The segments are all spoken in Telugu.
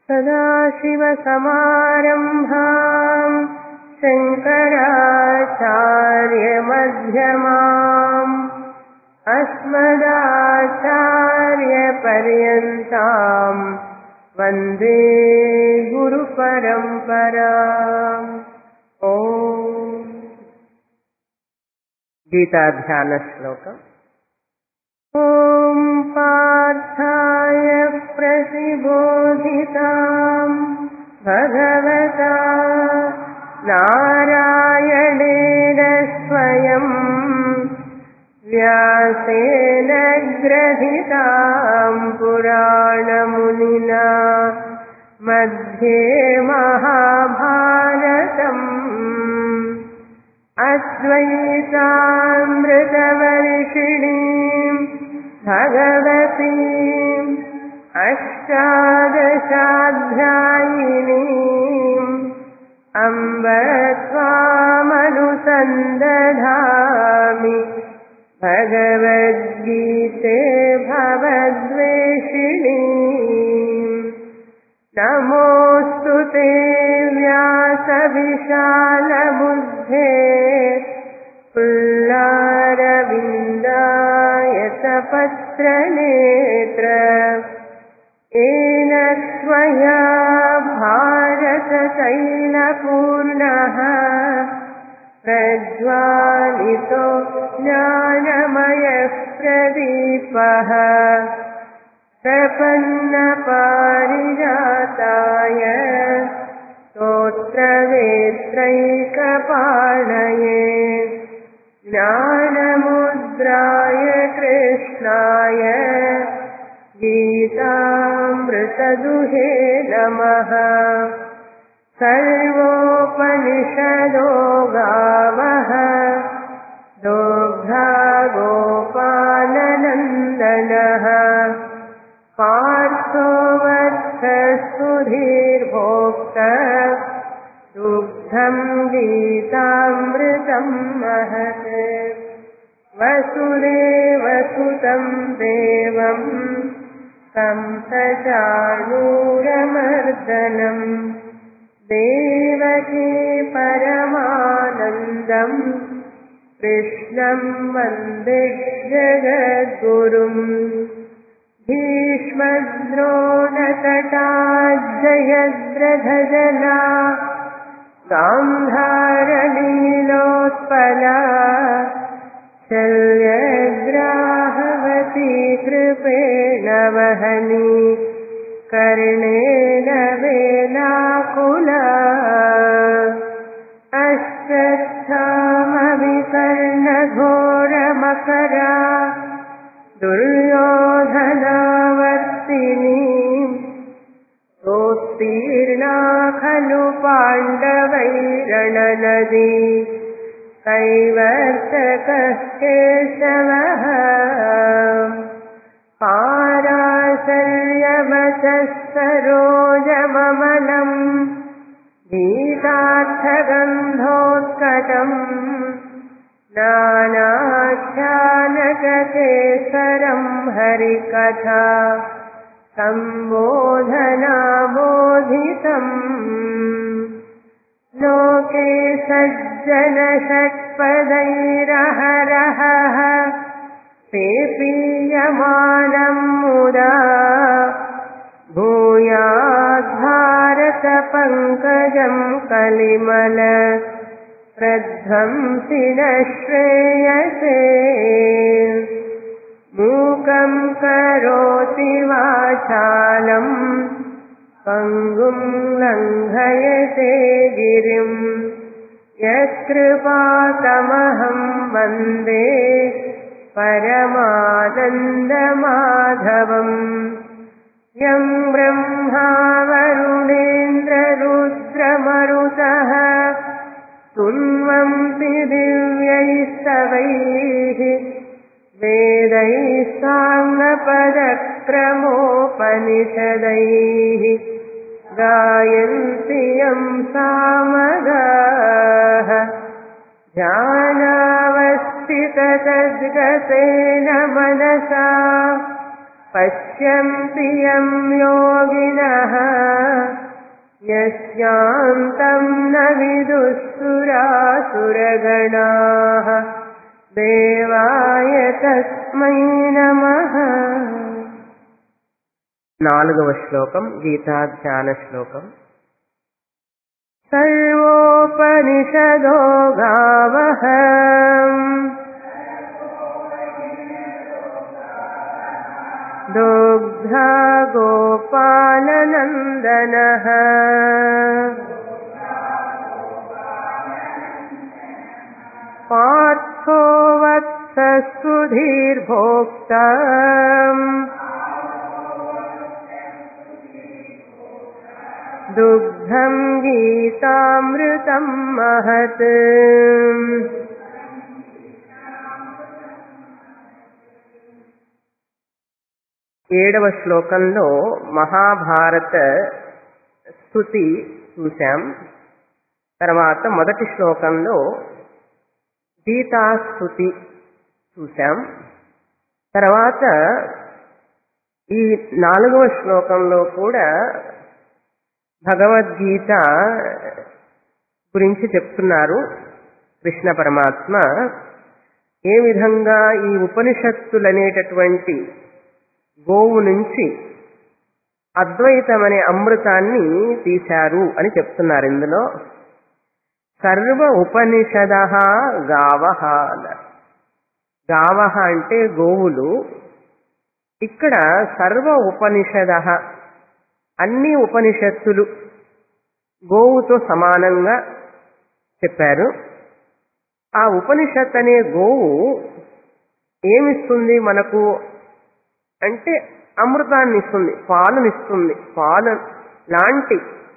सदाशिवसमारम्भाम् शङ्कराचार्यमध्यमाम् अस्मदाचार्यपर्यन्ताम् वन्दे गुरुपरम्पराम् ॐ गीताध्यानश्लोकम् ॐ पार्थाय प्रतिबोधिताम् भगवता नारायणेन स्वयम् व्यासेन ग्रथिताम् पुराणमुनिना मध्ये महाभारतम् अद्वैतामृतवर्षिणीम् भगवतीम् अष्टादशाध्यायिनीम् अम्ब त्वामनुसन्दधामि भगवद्गीते भवद्वेषिणी नमोऽस्तु ते व्यासविशालबुद्धे पुल्लारविन्दायतपत्रनेत्र येन त्वया भारततैलपूर्णः प्रज्वालितो ज्ञानमयः प्रदीपः प्रपन्नपारिजाताय स्तोत्रवेत्रैकपाणये ज्ञानमुद्राय कृष्णाय गीतामृतदुहे नमः सर्वोपनिषदो गावः दोग्धा गोपालनन्दनः पार्थो वत्सस्तुधीर्भोक्त दुग्धम् गीतामृतम् महत् वसुदेवसुतम् देवम् कंसचाणूरमर्दनम् देवकी परमानन्दम् कृष्णम् वन्दे जगद्गुरुम् भीष्मद्रोणतटाजयद्रथजना गान्धारलीलोत्पला शल्यग्राहवती कृपेण वहनी कर्णेन वेलाकुला अश्वत्थामविकर्णघोरमकरा दुर्योधनावर्तिनी सोत्तीर्णा खलु पाण्डवैरणनदी कैवर्तकः केशवः पाराशर्यवचः सरोजममलम् गीतार्थगन्धोत्कटम् नानाख्यानककेसरम् हरिकथा सम्बोधनाबोधितम् लोके सज्जनषट्पदैरहरहः पेपीयमानम् मुदा भूयाद्भारतपङ्कजम् कलिमल प्रध्वंसि न श्रेयसे मूकम् करोति वाचालम् पङ्गुम् लङ्घयते गिरिम् यत्कृपातमहम् वन्दे परमानन्दमाधवम् यम् ब्रह्मा वरुणेन्द्ररुद्रमरुतः सुन्वन्ति दिव्यैस्तवैः वेदैः साङ्गपदक्रमोपनिषदैः गायन्ति यम् सामगाः ध्यानावस्थिततद्गतेन मनसा पश्यन्ति यम् योगिनः यस्यान्तं न विदुःसुरासुरगणाः देवाय तस्मै नमः నాలుగవ శ్లోకం గీతాధ్యాన శ్లోకం सर्वोपनिषदो गावः दुग्धा गोपालनन्दनः पार्थो वत्सस्सुधीर्भोक्ता दुग्धं गीतामृतं महत् ఏడవ శ్లోకంలో మహాభారత స్థుతి చూశాం తర్వాత మొదటి శ్లోకంలో గీతాస్థుతి చూశాం తర్వాత ఈ నాలుగవ శ్లోకంలో కూడా భగవద్గీత గురించి చెప్తున్నారు కృష్ణ పరమాత్మ ఏ విధంగా ఈ ఉపనిషత్తులనేటటువంటి గోవు నుంచి అద్వైతమనే అమృతాన్ని తీశారు అని చెప్తున్నారు ఇందులో సర్వ ఉపనిషద గావహ అన్నారు గావహ అంటే గోవులు ఇక్కడ సర్వ ఉపనిషద అన్ని ఉపనిషత్తులు గోవుతో సమానంగా చెప్పారు ఆ ఉపనిషత్ అనే గోవు ఏమిస్తుంది మనకు అంటే అమృతాన్ని ఇస్తుంది పాలనిస్తుంది పాలు లాంటి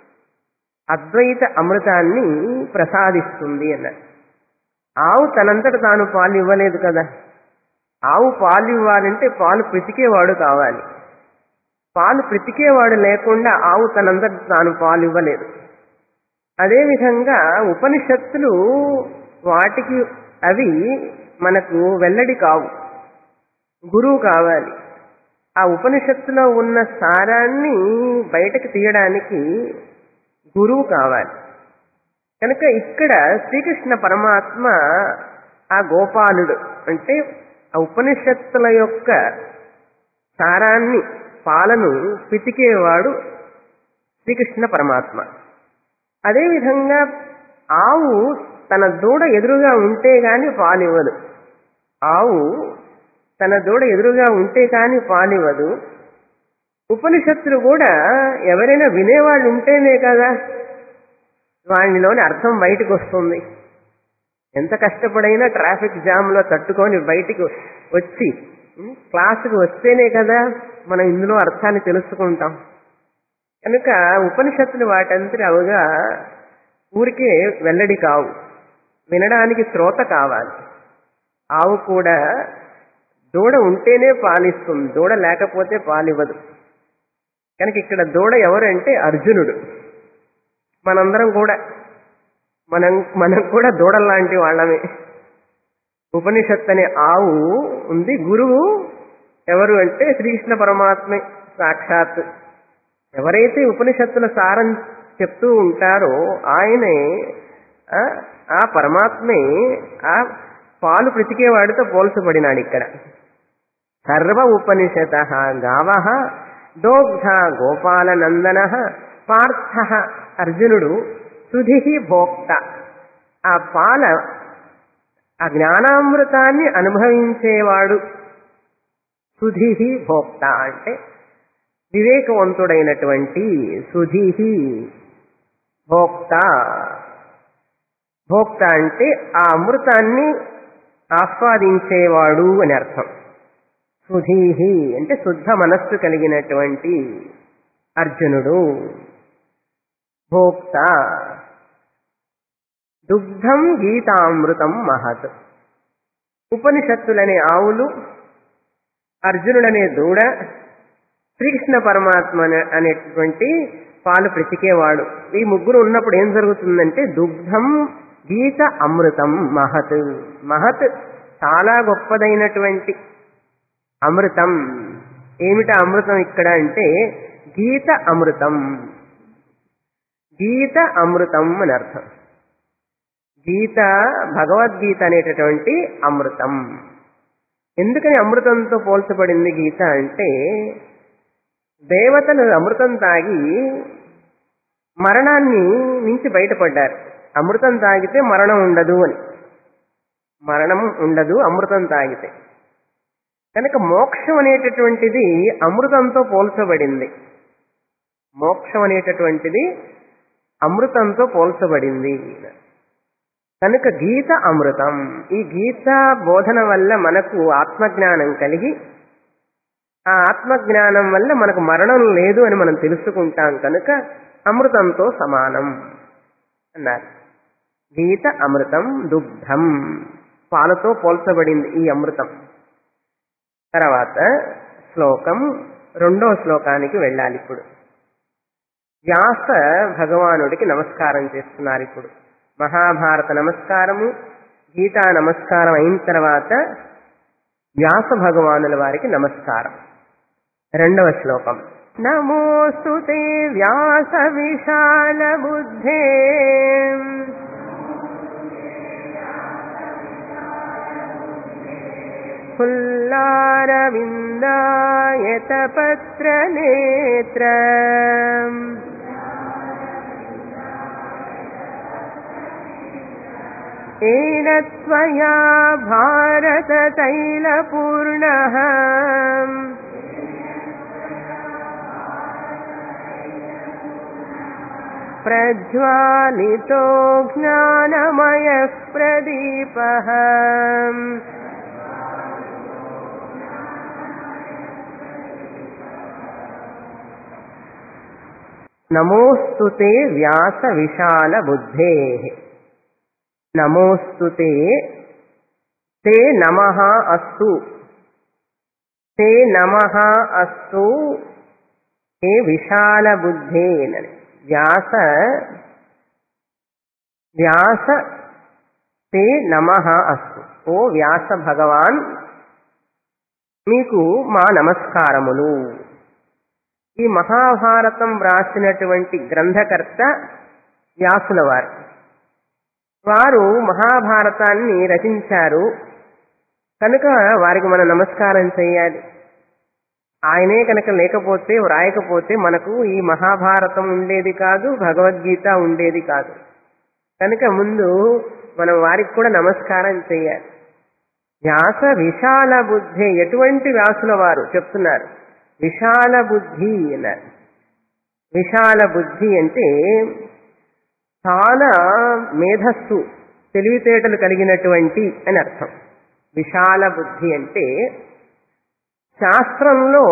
అద్వైత అమృతాన్ని ప్రసాదిస్తుంది అన్నారు ఆవు తనంతట తాను పాలు ఇవ్వలేదు కదా ఆవు పాలు ఇవ్వాలంటే పాలు పితికేవాడు కావాలి పాలు పితికేవాడు లేకుండా ఆవు తనంతట తాను పాలు ఇవ్వలేదు అదేవిధంగా ఉపనిషత్తులు వాటికి అవి మనకు వెల్లడి కావు గురువు కావాలి ఆ ఉపనిషత్తులో ఉన్న సారాన్ని బయటకు తీయడానికి గురువు కావాలి కనుక ఇక్కడ శ్రీకృష్ణ పరమాత్మ ఆ గోపాలుడు అంటే ఆ ఉపనిషత్తుల యొక్క సారాన్ని పాలను పితికేవాడు శ్రీకృష్ణ పరమాత్మ అదేవిధంగా ఆవు తన దూడ ఎదురుగా ఉంటే గాని పాలివ్వదు ఆవు తన దూడ ఎదురుగా ఉంటే కాని పాలివ్వదు ఉపనిషత్తులు కూడా ఎవరైనా వినేవాళ్ళు ఉంటేనే కదా వాడిలోని అర్థం బయటకు వస్తుంది ఎంత కష్టపడైనా ట్రాఫిక్ జామ్లో తట్టుకొని బయటికి వచ్చి ఉమ్, క్లాసుకు వస్తేనే కదా మనం ఇందులో అర్థాన్ని తెలుసుకుంటాం కనుక ఉపనిషత్తులు వాటంతటి అవగా ఊరికే వెల్లడి కావు వినడానికి శ్రోత కావాలి ఆవు కూడా దూడ ఉంటేనే పాలిస్తుంది దూడ లేకపోతే పాలివ్వదు కనుక ఇక్కడ దూడ ఎవరంటే అర్జునుడు మనందరం కూడా మనం మనం కూడా దూడల్లాంటి వాళ్ళమే ఉపనిషత్ అనే ఆవు ఉంది గురువు ఎవరు అంటే శ్రీకృష్ణ పరమాత్మే సాక్షాత్ ఎవరైతే ఉపనిషత్తుల సారం చెప్తూ ఉంటారో ఆయనే ఆ, ఆ పరమాత్మే ఆ పాలు పితికేవాడితో పోల్చబడినాడు ఇక్కడ సర్వ ఉపనిషత గావ దోగ్ధ గోపాలనందన పార్థ అర్జునుడు సుధి భోక్త ఆ పాల ఆ జ్ఞానామృతాన్ని అనుభవించేవాడు సుధి భోక్త అంటే వివేకవంతుడైనటువంటి సుధి భోక్త భోక్త అంటే ఆ అమృతాన్ని ఆస్వాదించేవాడు అని అర్థం సుధీహి అంటే శుద్ధ మనస్సు కలిగినటువంటి అర్జునుడు భోక్త దుగ్ధం గీతామృతం మహత్ ఉపనిషత్తులనే ఆవులు అర్జునుడనే దూడ శ్రీకృష్ణ పరమాత్మ అనే- అనేటువంటి పాలు ప్రతికేవాడు ఈ ముగ్గురు ఉన్నప్పుడు ఏం జరుగుతుందంటే దుగ్ధం గీత అమృతం మహత్ మహత్ చాలా గొప్పదైనటువంటి అమృతం ఏమిట అమృతం ఇక్కడ అంటే గీత అమృతం గీత అమృతం అని అర్థం గీత భగవద్గీత అనేటటువంటి అమృతం ఎందుకని అమృతంతో పోల్చబడింది గీత అంటే దేవతలు అమృతం తాగి మరణాన్ని నుంచి బయటపడ్డారు అమృతం తాగితే మరణం ఉండదు అని మరణం ఉండదు అమృతం తాగితే కనుక మోక్షం అనేటటువంటిది అమృతంతో పోల్చబడింది మోక్షం అనేటటువంటిది అమృతంతో పోల్చబడింది కనుక గీత అమృతం ఈ గీత బోధన వల్ల మనకు ఆత్మజ్ఞానం కలిగి ఆ ఆత్మజ్ఞానం వల్ల మనకు మరణం లేదు అని మనం తెలుసుకుంటాం కనుక అమృతంతో సమానం అన్నారు గీత అమృతం దుగ్ధం పాలతో పోల్చబడింది ఈ అమృతం తర్వాత శ్లోకం రెండో శ్లోకానికి వెళ్ళాలి ఇప్పుడు వ్యాస భగవానుడికి నమస్కారం చేస్తున్నారు ఇప్పుడు మహాభారత నమస్కారము గీతా నమస్కారం అయిన తర్వాత వ్యాస భగవానుల వారికి నమస్కారం రెండవ శ్లోకం నమోస్తు వ్యాస విశాల బుద్ధే फुल्लारविन्दायतपत्रनेत्र येन त्वया भारततैलपूर्णः प्रज्वालितो ज्ञानमयः प्रदीपः నమోస్తు వ్యాస విశాల బుద్ధే నమోస్తు తే నమ అస్తు తే నమ అస్తు హే విశాల బుద్ధే వ్యాస వ్యాస తే నమ అస్తు ఓ వ్యాస భగవాన్ మీకు మా నమస్కారములు ఈ మహాభారతం వ్రాసినటువంటి గ్రంథకర్త వ్యాసుల వారు వారు మహాభారతాన్ని రచించారు కనుక వారికి మనం నమస్కారం చేయాలి ఆయనే కనుక లేకపోతే వ్రాయకపోతే మనకు ఈ మహాభారతం ఉండేది కాదు భగవద్గీత ఉండేది కాదు కనుక ముందు మనం వారికి కూడా నమస్కారం చేయాలి వ్యాస విశాల బుద్ధి ఎటువంటి వ్యాసుల వారు చెప్తున్నారు విశాల బుద్ధి అన్నారు విశాల బుద్ధి అంటే చాలా మేధస్సు తెలివితేటలు కలిగినటువంటి అని అర్థం విశాల బుద్ధి అంటే శాస్త్రంలో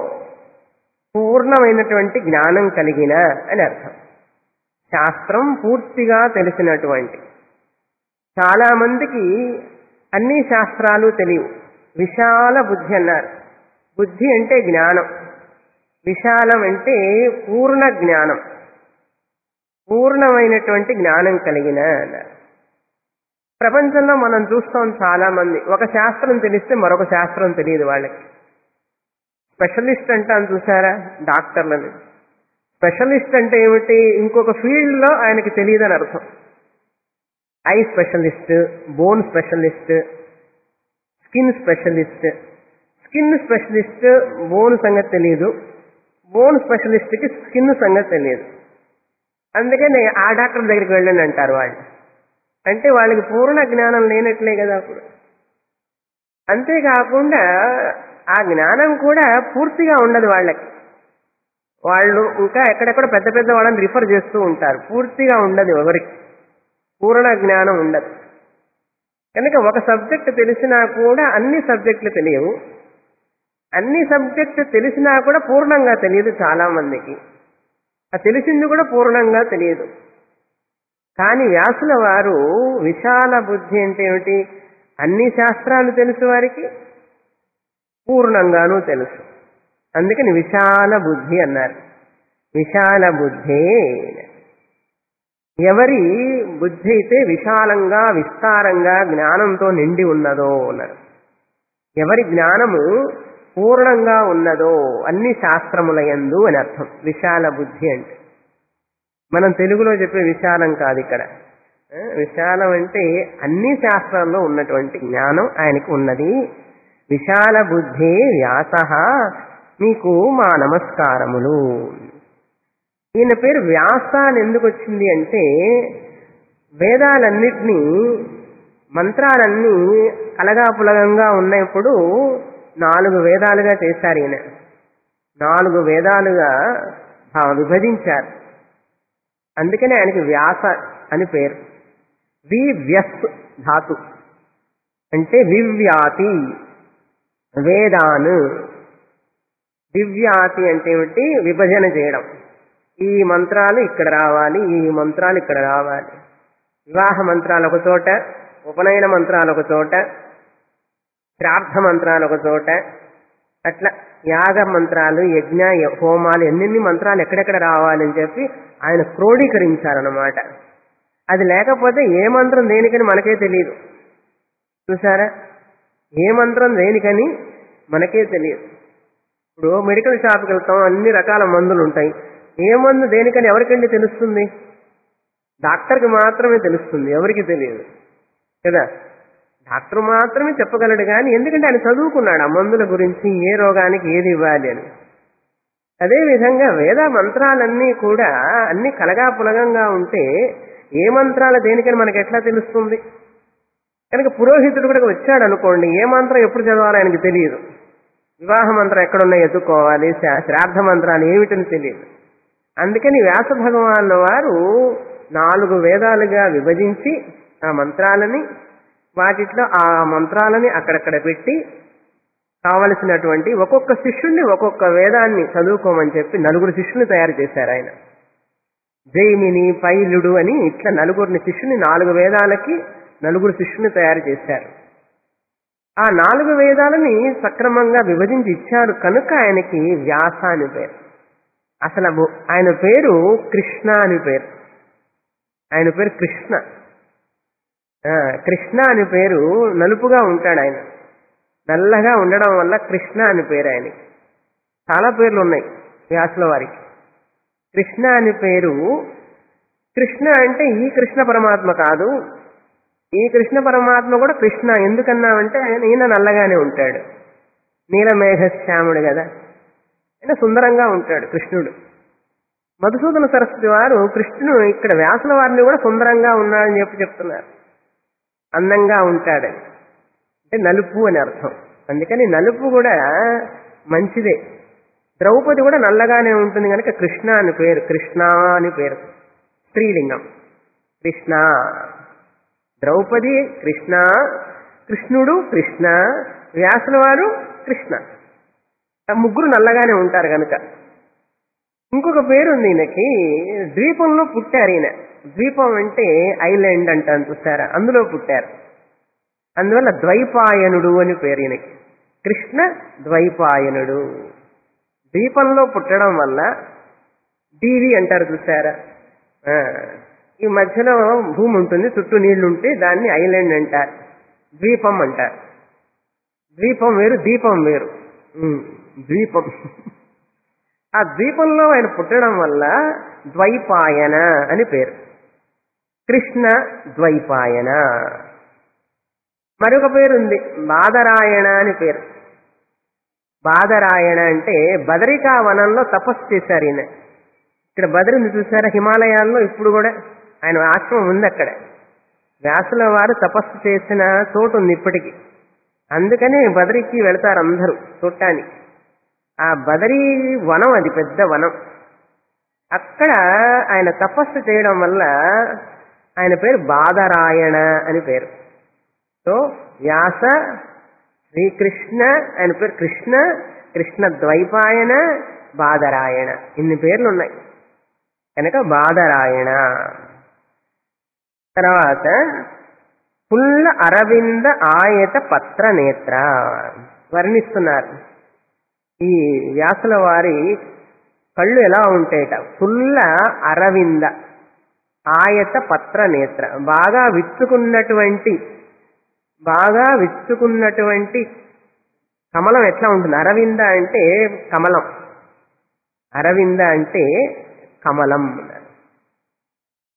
పూర్ణమైనటువంటి జ్ఞానం కలిగిన అని అర్థం శాస్త్రం పూర్తిగా తెలిసినటువంటి చాలా మందికి అన్ని శాస్త్రాలు తెలియవు విశాల బుద్ధి అన్నారు బుద్ధి అంటే జ్ఞానం విశాలం అంటే పూర్ణ జ్ఞానం పూర్ణమైనటువంటి జ్ఞానం కలిగిన అన్నారు ప్రపంచంలో మనం చూస్తాం చాలా మంది ఒక శాస్త్రం తెలిస్తే మరొక శాస్త్రం తెలియదు వాళ్ళకి స్పెషలిస్ట్ అంటాను చూసారా డాక్టర్లని స్పెషలిస్ట్ అంటే ఏమిటి ఇంకొక ఫీల్డ్లో ఆయనకి తెలియదని అర్థం eye specialist bone specialist skin specialist skin specialist bone సంగతి తెలియదు బోన్ స్పెషలిస్ట్కి స్కిన్ సంగతి తెలియదు అందుకని ఆ డాక్టర్ దగ్గరికి వెళ్ళండి అంటారు వాళ్ళు అంటే వాళ్ళకి పూర్ణ జ్ఞానం లేనట్లే కదా అప్పుడు అంతేకాకుండా ఆ జ్ఞానం కూడా పూర్తిగా ఉండదు వాళ్ళకి వాళ్ళు ఇంకా ఎక్కడెక్కడ పెద్ద పెద్ద వాళ్ళని రిఫర్ చేస్తూ ఉంటారు పూర్తిగా ఉండదు ఎవరికి పూర్ణ జ్ఞానం ఉండదు కనుక ఒక సబ్జెక్ట్ తెలిసినా కూడా అన్ని సబ్జెక్టులు తెలియవు అన్ని సబ్జెక్టు తెలిసినా కూడా పూర్ణంగా తెలియదు చాలా మందికి ఆ తెలిసింది కూడా పూర్ణంగా తెలియదు కానీ వ్యాసుల వారు విశాల బుద్ధి అంటే ఏమిటి అన్ని శాస్త్రాలు తెలుసు వారికి పూర్ణంగానూ తెలుసు అందుకని విశాల బుద్ధి అన్నారు విశాల బుద్ధే ఎవరి బుద్ధి అయితే విశాలంగా విస్తారంగా జ్ఞానంతో నిండి ఉన్నదో అన్నారు ఎవరి జ్ఞానము పూర్ణంగా ఉన్నదో అన్ని శాస్త్రములయందు అని అర్థం విశాల బుద్ధి అంటే మనం తెలుగులో చెప్పే విశాలం కాదు ఇక్కడ ఆ, విశాలం అంటే అన్ని శాస్త్రాల్లో ఉన్నటువంటి జ్ఞానం ఆయనకు ఉన్నది విశాల బుద్ధి వ్యాస మీకు మా నమస్కారములు ఈయన పేరు వ్యాస అని ఎందుకు వచ్చింది అంటే వేదాలన్నిటినీ మంత్రాలన్నీ కలగాపులగంగా ఉన్నప్పుడు నాలుగు వేదాలుగా చేశారు ఈయన నాలుగు వేదాలుగా ఆ, విభజించారు అందుకనే ఆయనకి వ్యాస అని పేరు వి వ్యస్ ధాతు అంటే వివ్యాతి వేదాను దివ్యాతి అంటే ఏమిటి విభజన చేయడం ఈ మంత్రాలు ఇక్కడ రావాలి ఈ మంత్రాలు ఇక్కడ రావాలి వివాహ మంత్రాలు ఒక చోట ఉపనయన మంత్రాలు ఒక చోట శ్రాద్ధ మంత్రాలు ఒక చోట అట్లా యాగ మంత్రాలు యజ్ఞ హోమాలు ఎన్నెన్ని మంత్రాలు ఎక్కడెక్కడ రావాలని చెప్పి ఆయన క్రోడీకరించారన్నమాట అది లేకపోతే ఏ మంత్రం దేనికని మనకే తెలియదు చూసారా ఏ మంత్రం దేనికని మనకే తెలియదు ఇప్పుడు మెడికల్ షాప్కి వెళ్తాం అన్ని రకాల మందులు ఉంటాయి ఏ మందు దేనికని ఎవరికండి తెలుస్తుంది డాక్టర్కి మాత్రమే తెలుస్తుంది ఎవరికి తెలియదు కదా డాక్టర్ మాత్రమే చెప్పగలడు కానీ ఎందుకంటే ఆయన చదువుకున్నాడు ఆ మందుల గురించి ఏ రోగానికి ఏది ఇవ్వాలి అని అదేవిధంగా వేద మంత్రాలన్నీ కూడా అన్ని కలగాపులగంగా ఉంటే ఏ మంత్రాలు దేనికని మనకి ఎట్లా తెలుస్తుంది కనుక పురోహితుడు కూడా వచ్చాడు అనుకోండి ఏ మంత్రం ఎప్పుడు చదవాలో ఆయనకి తెలియదు వివాహ మంత్రం ఎక్కడున్నాయి ఎత్తుకోవాలి శా- శ్రాద్ధ మంత్రాలు ఏమిటని తెలియదు అందుకని వ్యాస భగవాన్ల వారు నాలుగు వేదాలుగా విభజించి ఆ మంత్రాలని వాటిట్లో ఆ మంత్రాలని అక్కడక్కడ పెట్టి కావలసినటువంటి ఒక్కొక్క శిష్యుణ్ణి ఒక్కొక్క వేదాన్ని చదువుకోమని చెప్పి నలుగురు శిష్యుని తయారు చేశారు ఆయన జైమిని పైలుడు అని ఇట్లా నలుగురిని శిష్యుని నాలుగు వేదాలకి నలుగురు శిష్యుని తయారు చేశారు ఆ నాలుగు వేదాలని సక్రమంగా విభజించి ఇచ్చారు కనుక ఆయనకి వ్యాస అని పేరు అసలు అబ్బు- ఆయన పేరు కృష్ణ అని పేరు ఆయన పేరు కృష్ణ ఆ, కృష్ణ అని పేరు నలుపుగా ఉంటాడు ఆయన నల్లగా ఉండడం వల్ల కృష్ణ అని పేరు ఆయనకి చాలా పేర్లు ఉన్నాయి వ్యాసుల వారికి కృష్ణ అని పేరు కృష్ణ అంటే ఈ కృష్ణ పరమాత్మ కాదు ఈ కృష్ణ పరమాత్మ కూడా కృష్ణ ఎందుకన్నామంటే ఆయన ఈయన నల్లగానే ఉంటాడు నీలమేఘశ్యాముడు కదా ఆయన సుందరంగా ఉంటాడు కృష్ణుడు మధుసూదన సరస్వతి వారు కృష్ణుడు ఇక్కడ వ్యాసుల వారిని కూడా సుందరంగా ఉన్నాడని చెప్పి చెప్తున్నారు అందంగా ఉంటాడని అంటే నలుపు అని అర్థం అందుకని నలుపు కూడా మంచిదే ద్రౌపది కూడా నల్లగానే ఉంటుంది కనుక కృష్ణ అని పేరు కృష్ణ అని పేరు స్త్రీలింగం కృష్ణ ద్రౌపది కృష్ణ కృష్ణుడు కృష్ణ వ్యాసుల వారు కృష్ణ ఆ ముగ్గురు నల్లగానే ఉంటారు కనుక ఇంకొక పేరు ఉంది ఈయనకి ద్వీపంలో పుట్టారు ఈయన ద్వీపం అంటే ఐలాండ్ అంటాను చూస్తారా అందులో పుట్టారు అందువల్ల ద్వైపాయనుడు అని పేరు ఈయనకి కృష్ణ ద్వైపాయనుడు ద్వీపంలో పుట్టడం వల్ల దీవి అంటారు చూసారా ఆ, ఈ మధ్యలో భూమి ఉంటుంది చుట్టూ నీళ్లు ఉంటే దాన్ని ఐలాండ్ అంటారు ద్వీపం అంటారు ద్వీపం వేరు దీపం వేరు ఉమ్, ద్వీపం ఆ ద్వీపంలో ఆయన పుట్టడం వల్ల ద్వైపాయన అని పేరు కృష్ణ ద్వైపాయన మరొక పేరు ఉంది బాదరాయణ అని పేరు బాదరాయణ అంటే బదరికా వనంలో తపస్సు చేశారు ఈయన ఇక్కడ బదరిని చూసారా హిమాలయాల్లో ఇప్పుడు కూడా ఆయన ఆశ్రమం ఉంది అక్కడ వ్యాసుల వారు తపస్సు చేసిన చోటు ఉంది ఇప్పటికీ అందుకనే బదరికి వెళతారు అందరూ చూడటానికి ఆ బదరీ వనం అది పెద్ద వనం అక్కడ ఆయన తపస్సు చేయడం వల్ల ఆయన పేరు బాదరాయణ అని పేరు సో వ్యాస శ్రీకృష్ణ ఆయన పేరు కృష్ణ కృష్ణ ద్వైపాయన బాదరాయణ ఇన్ని పేర్లు ఉన్నాయి కనుక బాదరాయణ తర్వాత పుల్ల అరవింద ఆయత పత్ర నేత్ర వర్ణిస్తున్నారు ఈ వ్యాసుల వారి కళ్ళు ఎలా ఉంటాయట పుల్ల అరవింద ఆయత పత్ర నేత్ర బాగా విచ్చుకున్నటువంటి బాగా విచ్చుకున్నటువంటి కమలం ఎట్లా ఉంటుంది అరవింద అంటే కమలం అరవింద అంటే కమలం అన్నారు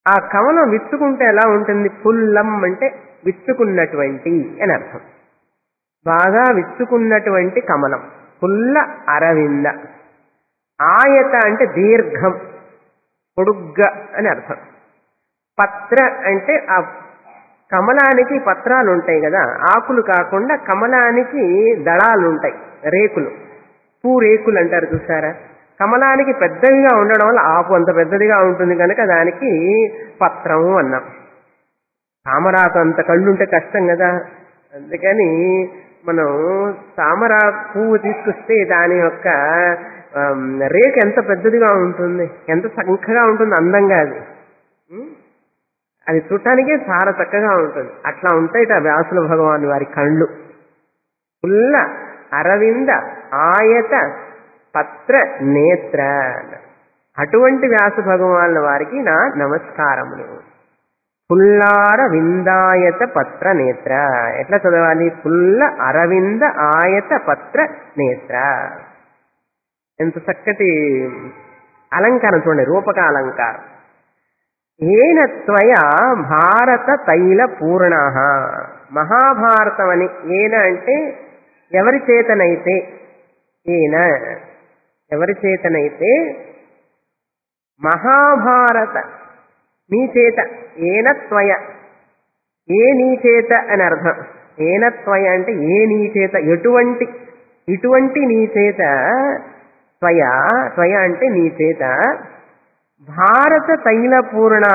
ఆ కమలం విచ్చుకుంటే ఎలా ఉంటుంది పుల్లం అంటే విచ్చుకున్నటువంటి అని అర్థం బాగా విచ్చుకున్నటువంటి కమలం పుల్ల అరవింద ఆయత అంటే దీర్ఘం పొడుగ్గా అని అర్థం పత్ర అంటే ఆ కమలానికి పత్రాలు ఉంటాయి కదా ఆకులు కాకుండా కమలానికి దళాలు ఉంటాయి రేకులు పూ రేకులు అంటారు చూసారా కమలానికి పెద్దవిగా ఉండడం వల్ల ఆకు అంత పెద్దదిగా ఉంటుంది కనుక దానికి పత్రము అన్నాం తామరాకు అంత కళ్ళుంటే కష్టం కదా అందుకని మనం తామర పువ్వు తీసుకొస్తే దాని యొక్క ఆమ్, రేకు ఎంత పెద్దదిగా ఉంటుంది ఎంత చక్కగా ఉంటుంది అందంగా అది ఉం? అది చూడటానికే చాలా చక్కగా ఉంటుంది అట్లా ఉంటాయి ఆ వ్యాసుల భగవాన్ వారి కళ్ళు పుల్ల అరవింద ఆయత పత్ర నేత్ర అటువంటి వ్యాస భగవాన్ల వారికి నా నమస్కారములు పుల్లార విందాయత పత్ర నేత్ర ఎట్లా చదవాలి పుల్ల అరవింద ఆయత పత్ర నేత్ర ఎంత చక్కటి అలంకారం చూడండి రూపక అలంకారం ఏన త్వయ భారత తైల పూర్ణ మహాభారతం అని ఏన అంటే ఎవరి చేతనైతే ఈయన ఎవరి చేతనైతే మహాభారత నీ చేత ఏన త్వయ ఏ నీ చేత అని అర్థం ఏన త్వయ అంటే ఏ నీ చేత ఎటువంటి ఇటువంటి నీ చేత త్వయ త్వయ అంటే నీ చేత భారత తైల పూర్ణ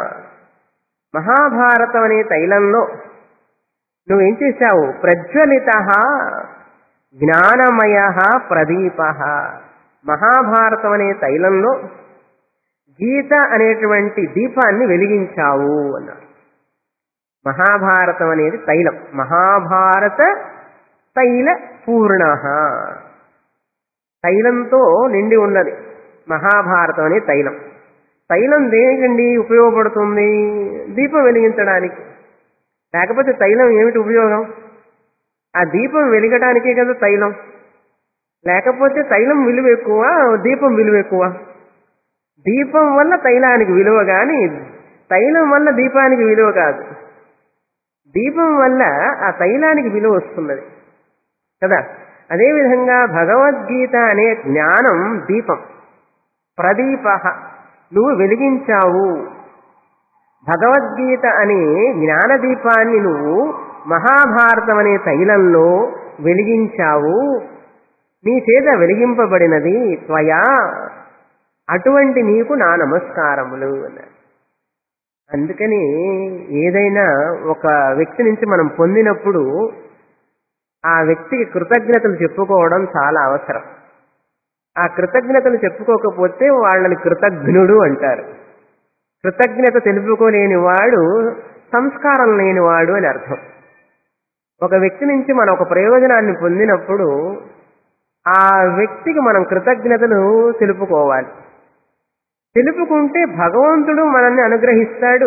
మహాభారతం అనే తైలంలో నువ్వేం చేశావు ప్రజ్వలిత జ్ఞానమయ ప్రదీప మహాభారతం అనే తైలంలో గీత అనేటువంటి దీపాన్ని వెలిగించావు అన్నారు మహాభారతం అనేది తైలం మహాభారత తైల పూర్ణ తైలంతో నిండి ఉన్నది మహాభారతం అనే తైలం తైలం దేనికండి ఉపయోగపడుతుంది దీపం వెలిగించడానికి లేకపోతే తైలం ఏమిటి ఉపయోగం ఆ దీపం వెలిగడానికే కదా తైలం లేకపోతే తైలం విలువ ఎక్కువ దీపం విలువ ఎక్కువ దీపం వల్ల తైలానికి విలువ కానీ తైలం వల్ల దీపానికి విలువ కాదు దీపం వల్ల ఆ తైలానికి విలువ వస్తున్నది కదా అదేవిధంగా భగవద్గీత అనే జ్ఞానం దీపం ప్రదీప నువ్వు వెలిగించావు భగవద్గీత అనే జ్ఞానదీపాన్ని నువ్వు మహాభారతం అనే తైలంలో వెలిగించావు నీ చేత వెలిగింపబడినది త్వయా అటువంటి నీకు నా నమస్కారములు అన్నారు అందుకని ఏదైనా ఒక వ్యక్తి నుంచి మనం పొందినప్పుడు ఆ వ్యక్తికి కృతజ్ఞతలు చెప్పుకోవడం చాలా అవసరం ఆ కృతజ్ఞతలు చెప్పుకోకపోతే వాళ్ళని కృతజ్ఞుడు అంటారు కృతజ్ఞత తెలుపుకోలేని వాడు సంస్కారం లేనివాడు అని అర్థం ఒక వ్యక్తి నుంచి మనం ఒక ప్రయోజనాన్ని పొందినప్పుడు ఆ వ్యక్తికి మనం కృతజ్ఞతలు తెలుపుకోవాలి తెలుపుకుంటే భగవంతుడు మనల్ని అనుగ్రహిస్తాడు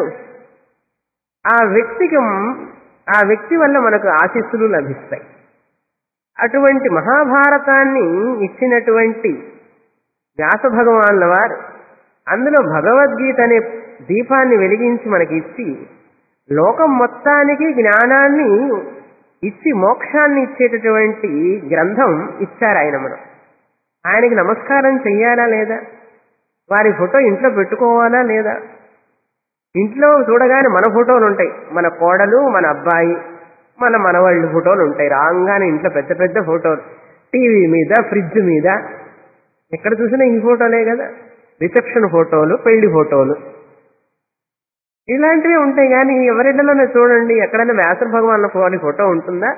ఆ వ్యక్తికి ఆ వ్యక్తి వల్ల మనకు ఆశీస్సులు లభిస్తాయి అటువంటి మహాభారతాన్ని ఇచ్చినటువంటి వ్యాస భగవాన్ల వారు అందులో భగవద్గీత అనే దీపాన్ని వెలిగించి మనకి ఇచ్చి లోకం మొత్తానికి జ్ఞానాన్ని ఇచ్చి మోక్షాన్ని ఇచ్చేటటువంటి గ్రంథం ఇచ్చారు ఆయన మనం ఆయనకి నమస్కారం చెయ్యాలా లేదా వారి ఫోటో ఇంట్లో పెట్టుకోవాలా లేదా ఇంట్లో చూడగానే మన ఫోటోలు ఉంటాయి మన కోడలు మన అబ్బాయి మన మనవాళ్ళు ఫోటోలు ఉంటాయి రాగానే ఇంట్లో పెద్ద పెద్ద ఫోటోలు టీవీ మీద ఫ్రిడ్జ్ మీద ఎక్కడ చూసినా ఈ ఫోటోలే కదా రిసెప్షన్ ఫోటోలు పెళ్లి ఫోటోలు ఇలాంటివి ఉంటాయి కానీ ఎవరిళ్ళలోనే చూడండి ఎక్కడైనా వ్యాస భగవాన్ వారి ఫోటో ఉంటుందా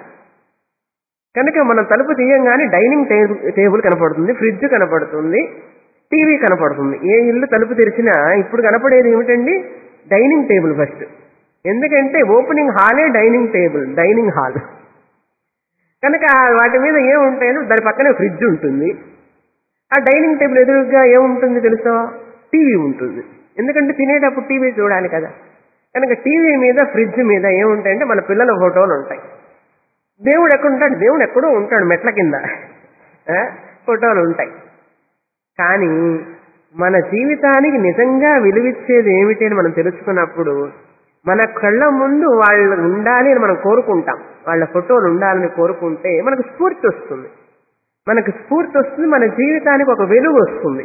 కనుక మనం తలుపు తీయంగానే డైనింగ్ టేబుల్ టేబుల్ కనపడుతుంది ఫ్రిడ్జ్ కనపడుతుంది టీవీ కనపడుతుంది ఏ ఇల్లు తలుపు తెరిచినా ఇప్పుడు కనపడేది ఏమిటండి డైనింగ్ టేబుల్ ఫస్ట్ ఎందుకంటే ఓపెనింగ్ హాలే డైనింగ్ టేబుల్ డైనింగ్ హాల్ కనుక వాటి మీద ఏముంటాయో దాని పక్కనే ఫ్రిడ్జ్ ఉంటుంది ఆ డైనింగ్ టేబుల్ ఎదురుగా ఏముంటుంది తెలుసా టీవీ ఉంటుంది ఎందుకంటే తినేటప్పుడు టీవీ చూడాలి కదా కనుక టీవీ మీద ఫ్రిడ్జ్ మీద ఏముంటాయంటే మన పిల్లల ఫోటోలు ఉంటాయి దేవుడు ఎక్కడ ఉంటాడు దేవుడు ఎక్కడో ఉంటాడు మెట్ల కింద ఆ, ఫోటోలు ఉంటాయి కానీ మన జీవితానికి నిజంగా విలువిచ్చేది ఏమిటి అని మనం తెలుసుకున్నప్పుడు మన కళ్ళ ముందు వాళ్ళు ఉండాలి అని మనం కోరుకుంటాం వాళ్ళ ఫోటోలు ఉండాలని కోరుకుంటే మనకు స్ఫూర్తి వస్తుంది మనకు స్ఫూర్తి వస్తుంది మన జీవితానికి ఒక వెలుగు వస్తుంది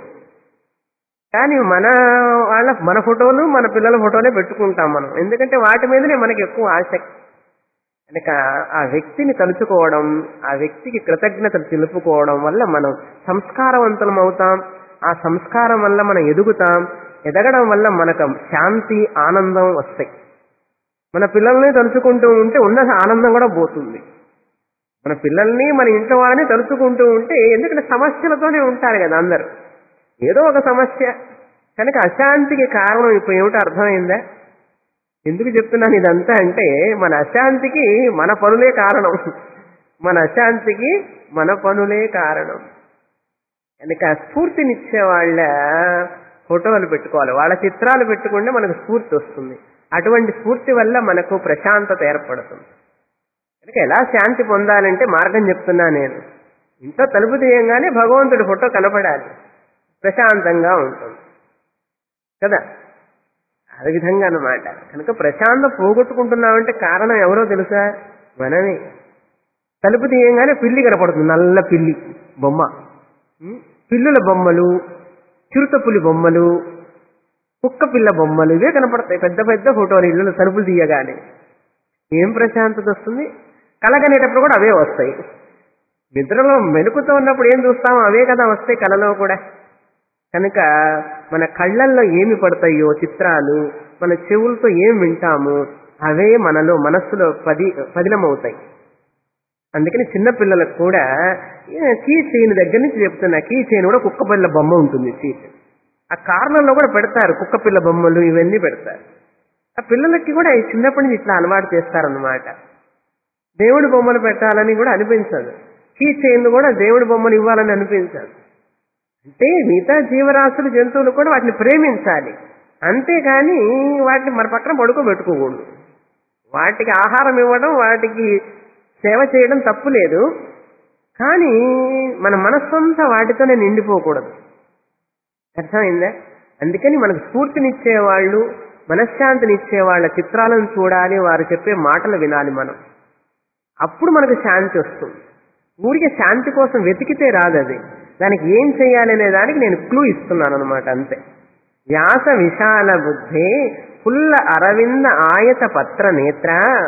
కానీ మన వాళ్ళ మన ఫోటోలు మన పిల్లల ఫోటోలే పెట్టుకుంటాం మనం ఎందుకంటే వాటి మీదనే మనకి ఎక్కువ ఆసక్తి కనుక ఆ వ్యక్తిని తలుచుకోవడం ఆ వ్యక్తికి కృతజ్ఞతలు తెలుపుకోవడం వల్ల మనం సంస్కారవంతులం అవుతాం ఆ సంస్కారం వల్ల మనం ఎదుగుతాం ఎదగడం వల్ల మనకు శాంతి ఆనందం వస్తాయి మన పిల్లల్ని తలుచుకుంటూ ఉంటే ఉన్న ఆనందం కూడా పోతుంది మన పిల్లల్ని మన ఇంట్లో వాళ్ళని తలుచుకుంటూ ఉంటే ఎందుకంటే సమస్యలతోనే ఉంటారు కదా అందరు ఏదో ఒక సమస్య కనుక అశాంతికి కారణం ఇప్పుడు ఏమిటో అర్థమైందా ఎందుకు చెప్తున్నాను ఇదంతా అంటే మన అశాంతికి మన పనులే కారణం మన అశాంతికి మన పనులే కారణం కనుక స్ఫూర్తినిచ్చే వాళ్ళ ఫోటోలు పెట్టుకోవాలి వాళ్ళ చిత్రాలు పెట్టుకుంటే మనకు స్ఫూర్తి వస్తుంది అటువంటి స్ఫూర్తి వల్ల మనకు ప్రశాంతత ఏర్పడుతుంది కనుక ఎలా శాంతి పొందాలంటే మార్గం చెప్తున్నా నేను ఇంట్లో తలుపు తీయంగానే భగవంతుడి ఫోటో కనపడాలి ప్రశాంతంగా ఉంటుంది కదా అదే విధంగా అనమాట కనుక ప్రశాంతం పోగొట్టుకుంటున్నామంటే కారణం ఎవరో తెలుసా మనమే తలుపు తీయంగానే పిల్లి కనపడుతుంది నల్ల పిల్లి బొమ్మ ఉం? పిల్లుల బొమ్మలు చిరుతపులి బొమ్మలు కుక్క పిల్ల బొమ్మలు ఇవే కనపడతాయి పెద్ద పెద్ద ఫోటోలు ఇల్లు తలుపులు తీయగానే ఏం ప్రశాంతత వస్తుంది కలగనేటప్పుడు కూడా అవే వస్తాయి నిద్రలో మెలుకుతూ ఉన్నప్పుడు ఏం చూస్తామో అవే కదా వస్తాయి కలలో కూడా కనుక మన కళ్ళల్లో ఏమి పడతాయో చిత్రాలు మన చెవులతో ఏం వింటాము అవే మనలో మనస్సులో పది పదిలమవుతాయి అందుకని చిన్న పిల్లలకు కూడా కీ చైన్ దగ్గర నుంచి చెప్తున్నా కీ చైన్ కూడా కుక్క పిల్ల బొమ్మ ఉంటుంది చీట్ ఆ కార్నర్లో కూడా పెడతారు కుక్క పిల్ల బొమ్మలు ఇవన్నీ పెడతారు ఆ పిల్లలకి కూడా ఈ చిన్నప్పటి నుంచి ఇట్లా అలవాటు చేస్తారనమాట దేవుడి బొమ్మలు పెట్టాలని కూడా అనిపించదు కీ చైన్ కూడా దేవుడి బొమ్మలు ఇవ్వాలని అనిపించదు అంటే మిగతా జీవరాశులు జంతువులు కూడా వాటిని ప్రేమించాలి అంతేగాని వాటిని మన పక్కన పడుకోబెట్టుకోకూడదు వాటికి ఆహారం ఇవ్వడం వాటికి సేవ చేయడం తప్పు లేదు కానీ మన మనస్సంతా వాటితోనే నిండిపోకూడదు అర్థమైందా అందుకని మనకు స్ఫూర్తినిచ్చే వాళ్ళు మనశ్శాంతినిచ్చే వాళ్ళ చిత్రాలను చూడాలి వారు చెప్పే మాటలు వినాలి మనం అప్పుడు మనకు శాంతి వస్తుంది ఊరికే శాంతి కోసం వెతికితే రాదు అది దానికి ఏం చేయాలనే దానికి నేను క్లూ ఇస్తున్నాను అనమాట అంతే వ్యాస విశాల బుద్ధే పుల్ల అరవింద ఆయత పత్ర నేత్ర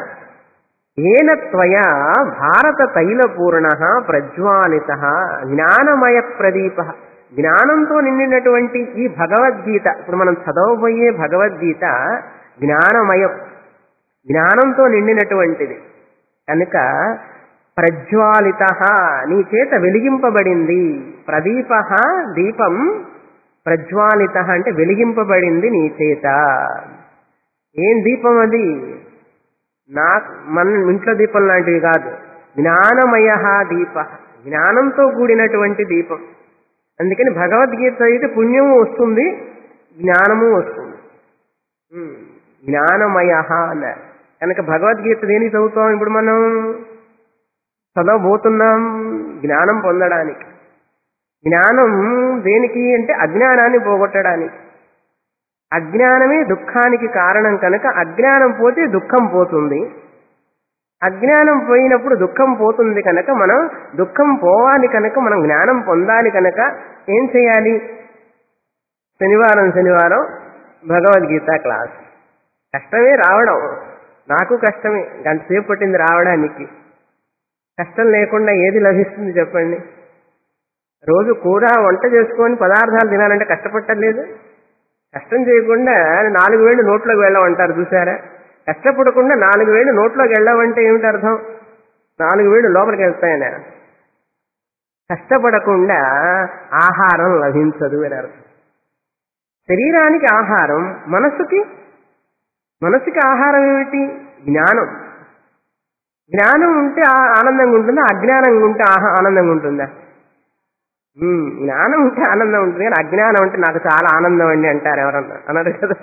ఏన త్వయా భారత తైలపూర్ణ ప్రజ్వాలిత జ్ఞానమయ ప్రదీప జ్ఞానంతో నిండినటువంటి ఈ భగవద్గీత ఇప్పుడు మనం చదవబోయే భగవద్గీత జ్ఞానమయం జ్ఞానంతో నిండినటువంటిది కనుక ప్రజ్వాలిత నీ చేత వెలిగింపబడింది ప్రదీప దీపం ప్రజ్వాలిత అంటే వెలిగింపబడింది నీ చేత ఏం దీపం అది నా మన ఇంట్లో దీపం లాంటివి కాదు జ్ఞానమయ దీప జ్ఞానంతో కూడినటువంటి దీపం అందుకని భగవద్గీత అయితే పుణ్యము వస్తుంది జ్ఞానము వస్తుంది ఉమ్, జ్ఞానమయ అన్నారు కనుక భగవద్గీత దేనికి చదువుతాం ఇప్పుడు మనం చదవబోతున్నాం జ్ఞానం పొందడానికి జ్ఞానం దేనికి అంటే అజ్ఞానాన్ని పోగొట్టడానికి అజ్ఞానమే దుఃఖానికి కారణం కనుక అజ్ఞానం పోతే దుఃఖం పోతుంది అజ్ఞానం పోయినప్పుడు దుఃఖం పోతుంది కనుక మనం దుఃఖం పోవాలి కనుక మనం జ్ఞానం పొందాలి కనుక ఏం చేయాలి శనివారం శనివారం భగవద్గీత క్లాస్ కష్టమే రావడం నాకు కష్టమే గంట సేపు పట్టింది రావడానికి కష్టం లేకుండా ఏది లభిస్తుంది చెప్పండి రోజు కూర వంట చేసుకొని పదార్థాలు తినాలంటే కష్టపట్టలేదు కష్టం చేయకుండా నాలుగు వేళ్ళు నోట్లోకి వెళ్ళమంటారు చూసారా కష్టపడకుండా నాలుగు వేళ్ళు నోట్లోకి వెళ్ళామంటే ఏమిటి అర్థం నాలుగు వేళ్ళు లోపలికి వెళ్తాయన కష్టపడకుండా ఆహారం లభించదు అని అర్థం శరీరానికి ఆహారం మనసుకి మనసుకి ఆహారం ఏమిటి జ్ఞానం జ్ఞానం ఉంటే ఆ- ఆనందంగా ఉంటుందా అజ్ఞానంగా ఉంటే ఆహా ఆనందంగా ఉంటుందా ఉమ్, జ్ఞానం ఉంటే ఆనందం ఉంటుంది కానీ అజ్ఞానం అంటే నాకు చాలా ఆనందం అండి అంటారు ఎవరన్నా అన్నారు కదా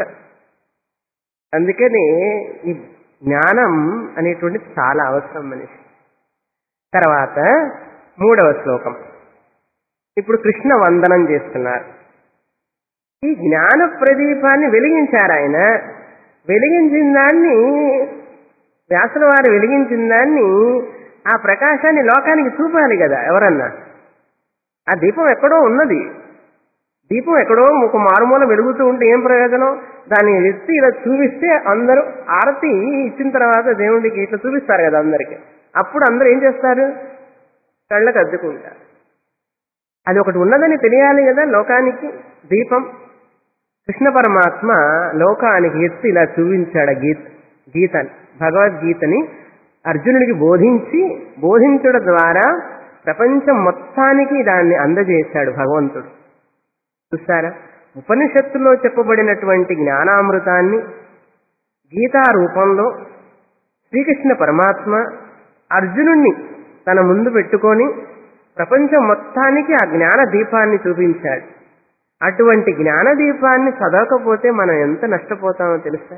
అందుకని ఈ జ్ఞానం అనేటువంటిది చాలా అవసరం మనిషి తర్వాత మూడవ శ్లోకం ఇప్పుడు కృష్ణ వందనం చేస్తున్నారు ఈ జ్ఞాన ప్రదీపాన్ని వెలిగించారు ఆయన వెలిగించిన దాన్ని వ్యాసుల వారు వెలిగించిన దాన్ని ఆ ప్రకాశాన్ని లోకానికి చూపాలి కదా ఎవరన్నా ఆ దీపం ఎక్కడో ఉన్నది దీపం ఎక్కడో ఒక మారుమూల వెలుగుతూ ఉంటే ఏం ప్రయోజనం దాన్ని ఎత్తి ఇలా చూపిస్తే అందరూ ఆరతి ఇచ్చిన తర్వాత దేవుడికి ఇట్లా చూపిస్తారు కదా అందరికి అప్పుడు అందరూ ఏం చేస్తారు కళ్ళకు అద్దుకుంటారు అది ఒకటి ఉన్నదని తెలియాలి కదా లోకానికి దీపం కృష్ణ పరమాత్మ లోకానికి ఎత్తి ఇలా చూపించాడు గీత గీతని భగవద్గీతని అర్జునుడికి బోధించి బోధించడం ద్వారా ప్రపంచం మొత్తానికి దాన్ని అందజేశాడు భగవంతుడు చూస్తారా ఉపనిషత్తులో చెప్పబడినటువంటి జ్ఞానామృతాన్ని గీతా రూపంలో శ్రీకృష్ణ పరమాత్మ అర్జునుణ్ణి తన ముందు పెట్టుకొని ప్రపంచం మొత్తానికి ఆ జ్ఞాన దీపాన్ని చూపించాడు అటువంటి జ్ఞాన దీపాన్ని చదవకపోతే మనం ఎంత నష్టపోతామో తెలుసా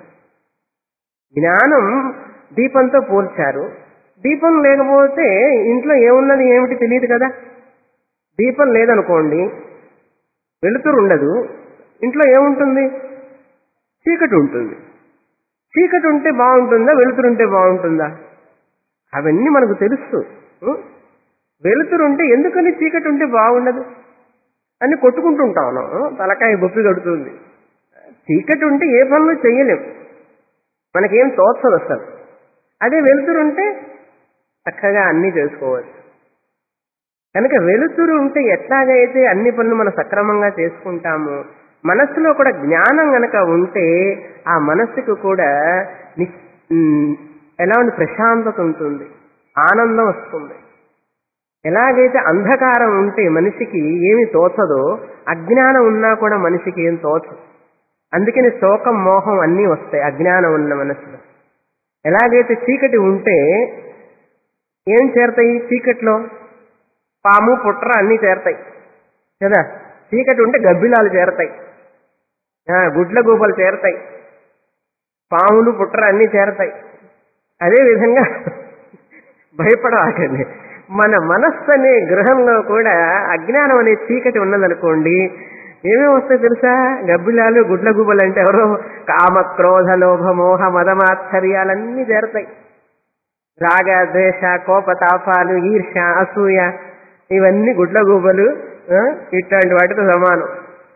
జ్ఞానం దీపంతో పోల్చారు దీపం లేకపోతే ఇంట్లో ఏమున్నది ఏమిటి తెలియదు కదా దీపం లేదనుకోండి వెలుతురు ఉండదు ఇంట్లో ఏముంటుంది చీకటి ఉంటుంది చీకటి ఉంటే బాగుంటుందా వెలుతురు ఉంటే బాగుంటుందా అవన్నీ మనకు తెలుసు ఉం? వెలుతురు ఉంటే ఎందుకని చీకటి ఉంటే బాగుండదు అని కొట్టుకుంటుంటాం మనం, తలకాయ బొప్పి కడుతుంది చీకటి ఉంటే ఏ పనులు చేయలేం మనకేం తోచదు అసలు అదే వెలుతురు ఉంటే చక్కగా అన్నీ చేసుకోవచ్చు కనుక వెలుతురు ఉంటే ఎట్లాగైతే అన్ని పనులు మనం సక్రమంగా చేసుకుంటామో మనస్సులో కూడా జ్ఞానం గనక ఉంటే ఆ మనస్సుకు కూడా ని- ఉమ్, ఎలా ఉంది ప్రశాంతత ఉంటుంది ఆనందం వస్తుంది ఎలాగైతే అంధకారం ఉంటే మనిషికి ఏమి తోచదో అజ్ఞానం ఉన్నా కూడా మనిషికి ఏం తోచదు అందుకని శోకం మోహం అన్నీ వస్తాయి అజ్ఞానం ఉన్న మనసులో ఎలాగైతే చీకటి ఉంటే ఏం చేరతాయి చీకట్లో పాము పుట్ర అన్నీ చేరతాయి కదా చీకటి ఉంటే గబ్బిలాలు చేరతాయి ఆ, గుడ్ల గూబలు చేరతాయి పాములు పుట్ర అన్నీ చేరతాయి అదే విధంగా భయపడవాకండి మన మనస్సు అనే గృహంలో కూడా అజ్ఞానం అనే చీకటి ఉన్నదనుకోండి ఏమేమి వస్తాయి తెలుసా గబ్బిలాలు గుడ్ల గుబలు అంటే ఎవరో కామ క్రోధ లోభ మోహ మదమాశ్చర్యాలన్నీ చేరతాయి రాగ ద్వేష కోపతాపాలు ఈర్ష అసూయ ఇవన్నీ గుడ్ల గూబలు ఆ, ఇట్లాంటి వాటితో సమానం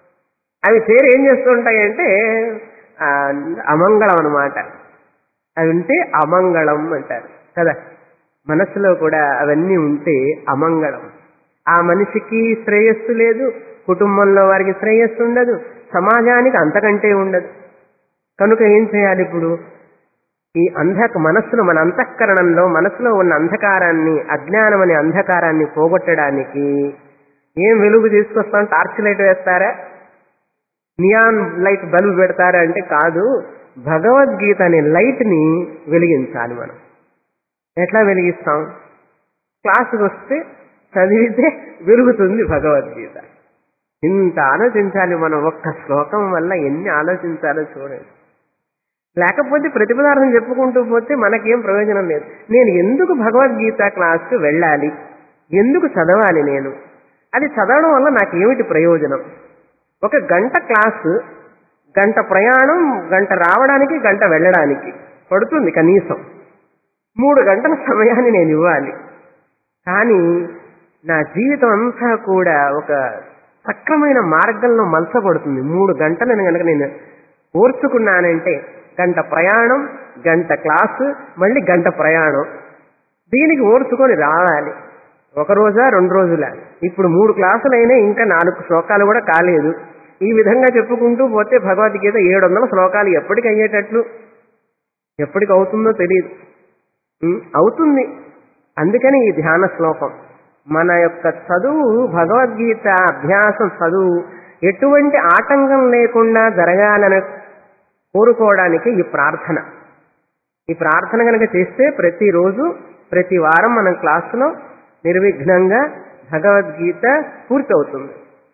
అవి చేరి ఏం చేస్తుంటాయంటే ఆ, అమంగళం అన్నమాట అవి ఉంటే అమంగళం అంటారు కదా మనసులో కూడా అవన్నీ ఉంటే అమంగళం ఆ మనిషికి శ్రేయస్సు లేదు కుటుంబంలో వారికి శ్రేయస్సు ఉండదు సమాజానికి అంతకంటే ఉండదు కనుక ఏం చేయాలి ఇప్పుడు ఈ అంధక మనస్సులో మన అంతఃకరణంలో మనసులో ఉన్న అంధకారాన్ని అజ్ఞానం అనే అంధకారాన్ని పోగొట్టడానికి ఏం వెలుగు తీసుకొస్తాం టార్చ్ లైట్ వేస్తారా నియాన్ లైట్ బల్బ్ పెడతారా అంటే కాదు భగవద్గీత అనే లైట్ ని వెలిగించాలి మనం ఎట్లా వెలిగిస్తాం క్లాసుకు వస్తే చదివితే వెలుగుతుంది భగవద్గీత ఇంత ఆలోచించాలి మనం ఒక్క శ్లోకం వల్ల ఎన్ని ఆలోచించాలో చూడండి లేకపోతే ప్రతిపదార్థం చెప్పుకుంటూ పోతే మనకేం ప్రయోజనం లేదు నేను ఎందుకు భగవద్గీత క్లాస్కి వెళ్ళాలి ఎందుకు చదవాలి నేను అది చదవడం వల్ల నాకేమిటి ప్రయోజనం ఒక గంట క్లాసు గంట ప్రయాణం గంట రావడానికి గంట వెళ్ళడానికి పడుతుంది కనీసం మూడు గంటల సమయాన్ని నేను ఇవ్వాలి కానీ నా జీవితం అంతా కూడా ఒక సక్రమైన మార్గంలో మలసపడుతుంది మూడు గంటలను కనుక నేను ఓర్చుకున్నానంటే గంట ప్రయాణం గంట క్లాసు మళ్ళీ గంట ప్రయాణం దీనికి ఓర్చుకొని రావాలి ఒక రోజా రెండు రోజుల ఇప్పుడు మూడు క్లాసులైనా ఇంకా నాలుగు శ్లోకాలు కూడా కాలేదు ఈ విధంగా చెప్పుకుంటూ పోతే భగవద్గీత ఏడు వందల శ్లోకాలు ఎప్పటికి అయ్యేటట్లు ఎప్పటికి అవుతుందో తెలియదు ఉం, అవుతుంది అందుకని ఈ ధ్యాన శ్లోకం మన యొక్క చదువు భగవద్గీత అభ్యాసం చదువు ఎటువంటి ఆటంకం లేకుండా జరగాలని కోరుకోవడానికి ఈ ప్రార్థన ఈ ప్రార్థన కనుక చేస్తే ప్రతిరోజు ప్రతి వారం మనం క్లాసులో నిర్విఘ్నంగా భగవద్గీత పూర్తవుతుంది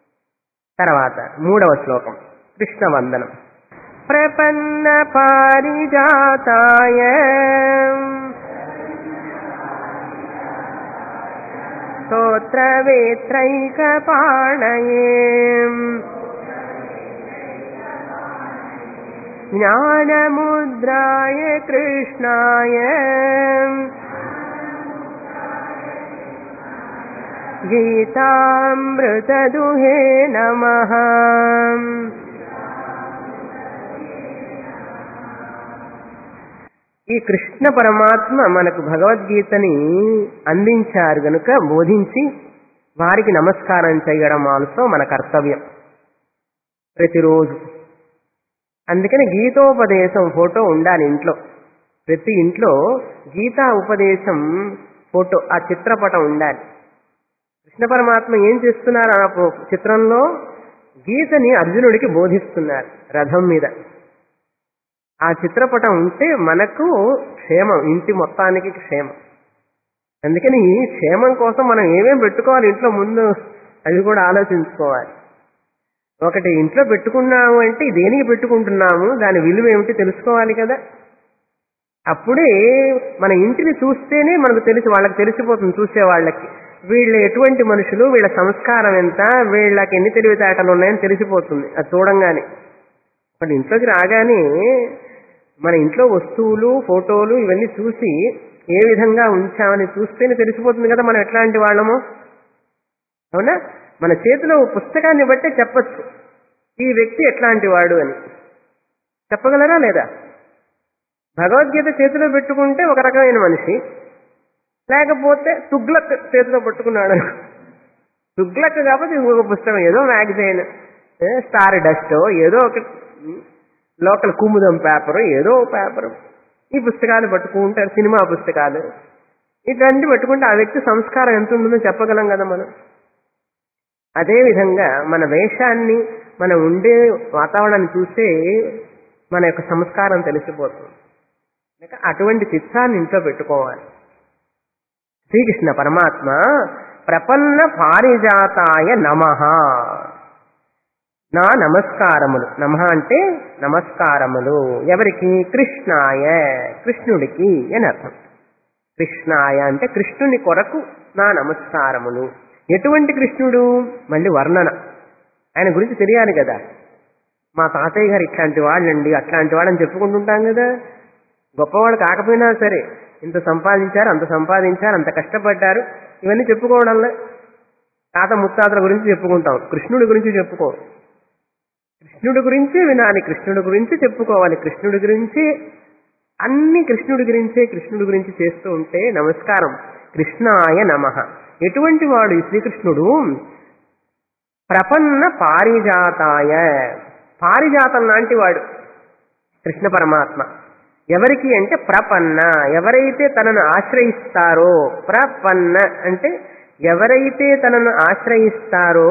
తర్వాత మూడవ శ్లోకం కృష్ణ వందనం ప్రపన్న పారిజాతాయ స్తోత్రవేత్రైకపాణయే ज्ञानमुद्राय कृष्णाय गीतामृतदुहे नमः ఈ కృష్ణ పరమాత్మ మనకు భగవద్గీతని అందించారు గనుక బోధించి వారికి నమస్కారం చేయడం ఆల్సో మన కర్తవ్యం ప్రతిరోజు అందుకని గీతోపదేశం ఫోటో ఉండాలి ఇంట్లో ప్రతి ఇంట్లో గీతా ఉపదేశం ఫోటో ఆ చిత్రపటం ఉండాలి కృష్ణ పరమాత్మ ఏం చేస్తున్నారు ఆ పో- చిత్రంలో గీతని అర్జునుడికి బోధిస్తున్నారు రథం మీద ఆ చిత్రపటం ఉంటే మనకు క్షేమం ఇంటి మొత్తానికి క్షేమం అందుకని ఈ క్షేమం కోసం మనం ఏమేం పెట్టుకోవాలి ఇంట్లో ముందు అది కూడా ఆలోచించుకోవాలి ఒకటి ఇంట్లో పెట్టుకున్నాము అంటే దేనికి పెట్టుకుంటున్నాము దాని విలువ ఏమిటి తెలుసుకోవాలి కదా అప్పుడే మన ఇంటిని చూస్తేనే మనకు తెలిసి వాళ్ళకి తెలిసిపోతుంది చూసే వాళ్ళకి వీళ్ళు ఎటువంటి మనుషులు వీళ్ళ సంస్కారం ఎంత వీళ్ళకి ఎన్ని తెలివితేటలు ఉన్నాయని తెలిసిపోతుంది అది చూడంగానే మన ఇంట్లోకి రాగానే మన ఇంట్లో వస్తువులు ఫోటోలు ఇవన్నీ చూసి ఏ విధంగా ఉంచామని చూస్తేనే తెలిసిపోతుంది కదా మనం ఎట్లాంటి వాళ్ళమో అవునా మన చేతిలో పుస్తకాన్ని బట్టే చెప్పచ్చు ఈ వ్యక్తి ఎట్లాంటి వాడు అని చెప్పగలరా లేదా భగవద్గీత చేతిలో పెట్టుకుంటే ఒక రకమైన మనిషి లేకపోతే తుగ్లక్ చేతిలో పట్టుకున్నాడు అనుకో. తుగ్లక్ కాకపోతే ఇంకొక పుస్తకం ఏదో మ్యాగజైన్ స్టార్ డస్ట్ ఏదో ఒక లోకల్ కుముదం పేపర్ ఏదో పేపర్ ఈ పుస్తకాలు పట్టుకుంటారు సినిమా పుస్తకాలు ఇట్లాంటివి పట్టుకుంటే ఆ వ్యక్తి సంస్కారం ఎంత ఉంటుందో చెప్పగలం కదా మనం అదే విధంగా మన వేషాన్ని మనం ఉండే వాతావరణాన్ని చూస్తే మన యొక్క సంస్కారం తెలిసిపోతుంది లేక అటువంటి చిత్రాన్ని ఇంట్లో పెట్టుకోవాలి శ్రీకృష్ణ పరమాత్మ ప్రపన్న పారిజాతాయ నమ నా నమస్కారములు నమ అంటే నమస్కారములు ఎవరికి కృష్ణాయ కృష్ణుడికి అని అర్థం కృష్ణాయ అంటే కృష్ణుని కొరకు నా నమస్కారములు ఎటువంటి కృష్ణుడు మళ్ళీ వర్ణన ఆయన గురించి తెలియాలి కదా మా తాతయ్య గారు ఇట్లాంటి వాళ్ళండి అట్లాంటి వాళ్ళని చెప్పుకుంటుంటాం కదా గొప్పవాడు కాకపోయినా సరే ఇంత సంపాదించారు అంత సంపాదించారు అంత కష్టపడ్డారు ఇవన్నీ చెప్పుకోవడంలో తాత ముత్తాతల గురించి చెప్పుకుంటాం కృష్ణుడి గురించి చెప్పుకో కృష్ణుడి గురించే వినాలి కృష్ణుడి గురించి చెప్పుకోవాలి కృష్ణుడి గురించి అన్ని కృష్ణుడి గురించే కృష్ణుడి గురించి చేస్తూ ఉంటే నమస్కారం కృష్ణాయ నమ ఎటువంటి వాడు ఈ శ్రీకృష్ణుడు ప్రపన్న పారిజాతాయ పారిజాతం లాంటి వాడు కృష్ణ పరమాత్మ ఎవరికి అంటే ప్రపన్న ఎవరైతే తనను ఆశ్రయిస్తారో ప్రపన్న అంటే ఎవరైతే తనను ఆశ్రయిస్తారో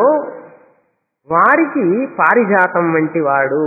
వారికి పారిజాతం వంటి వాడు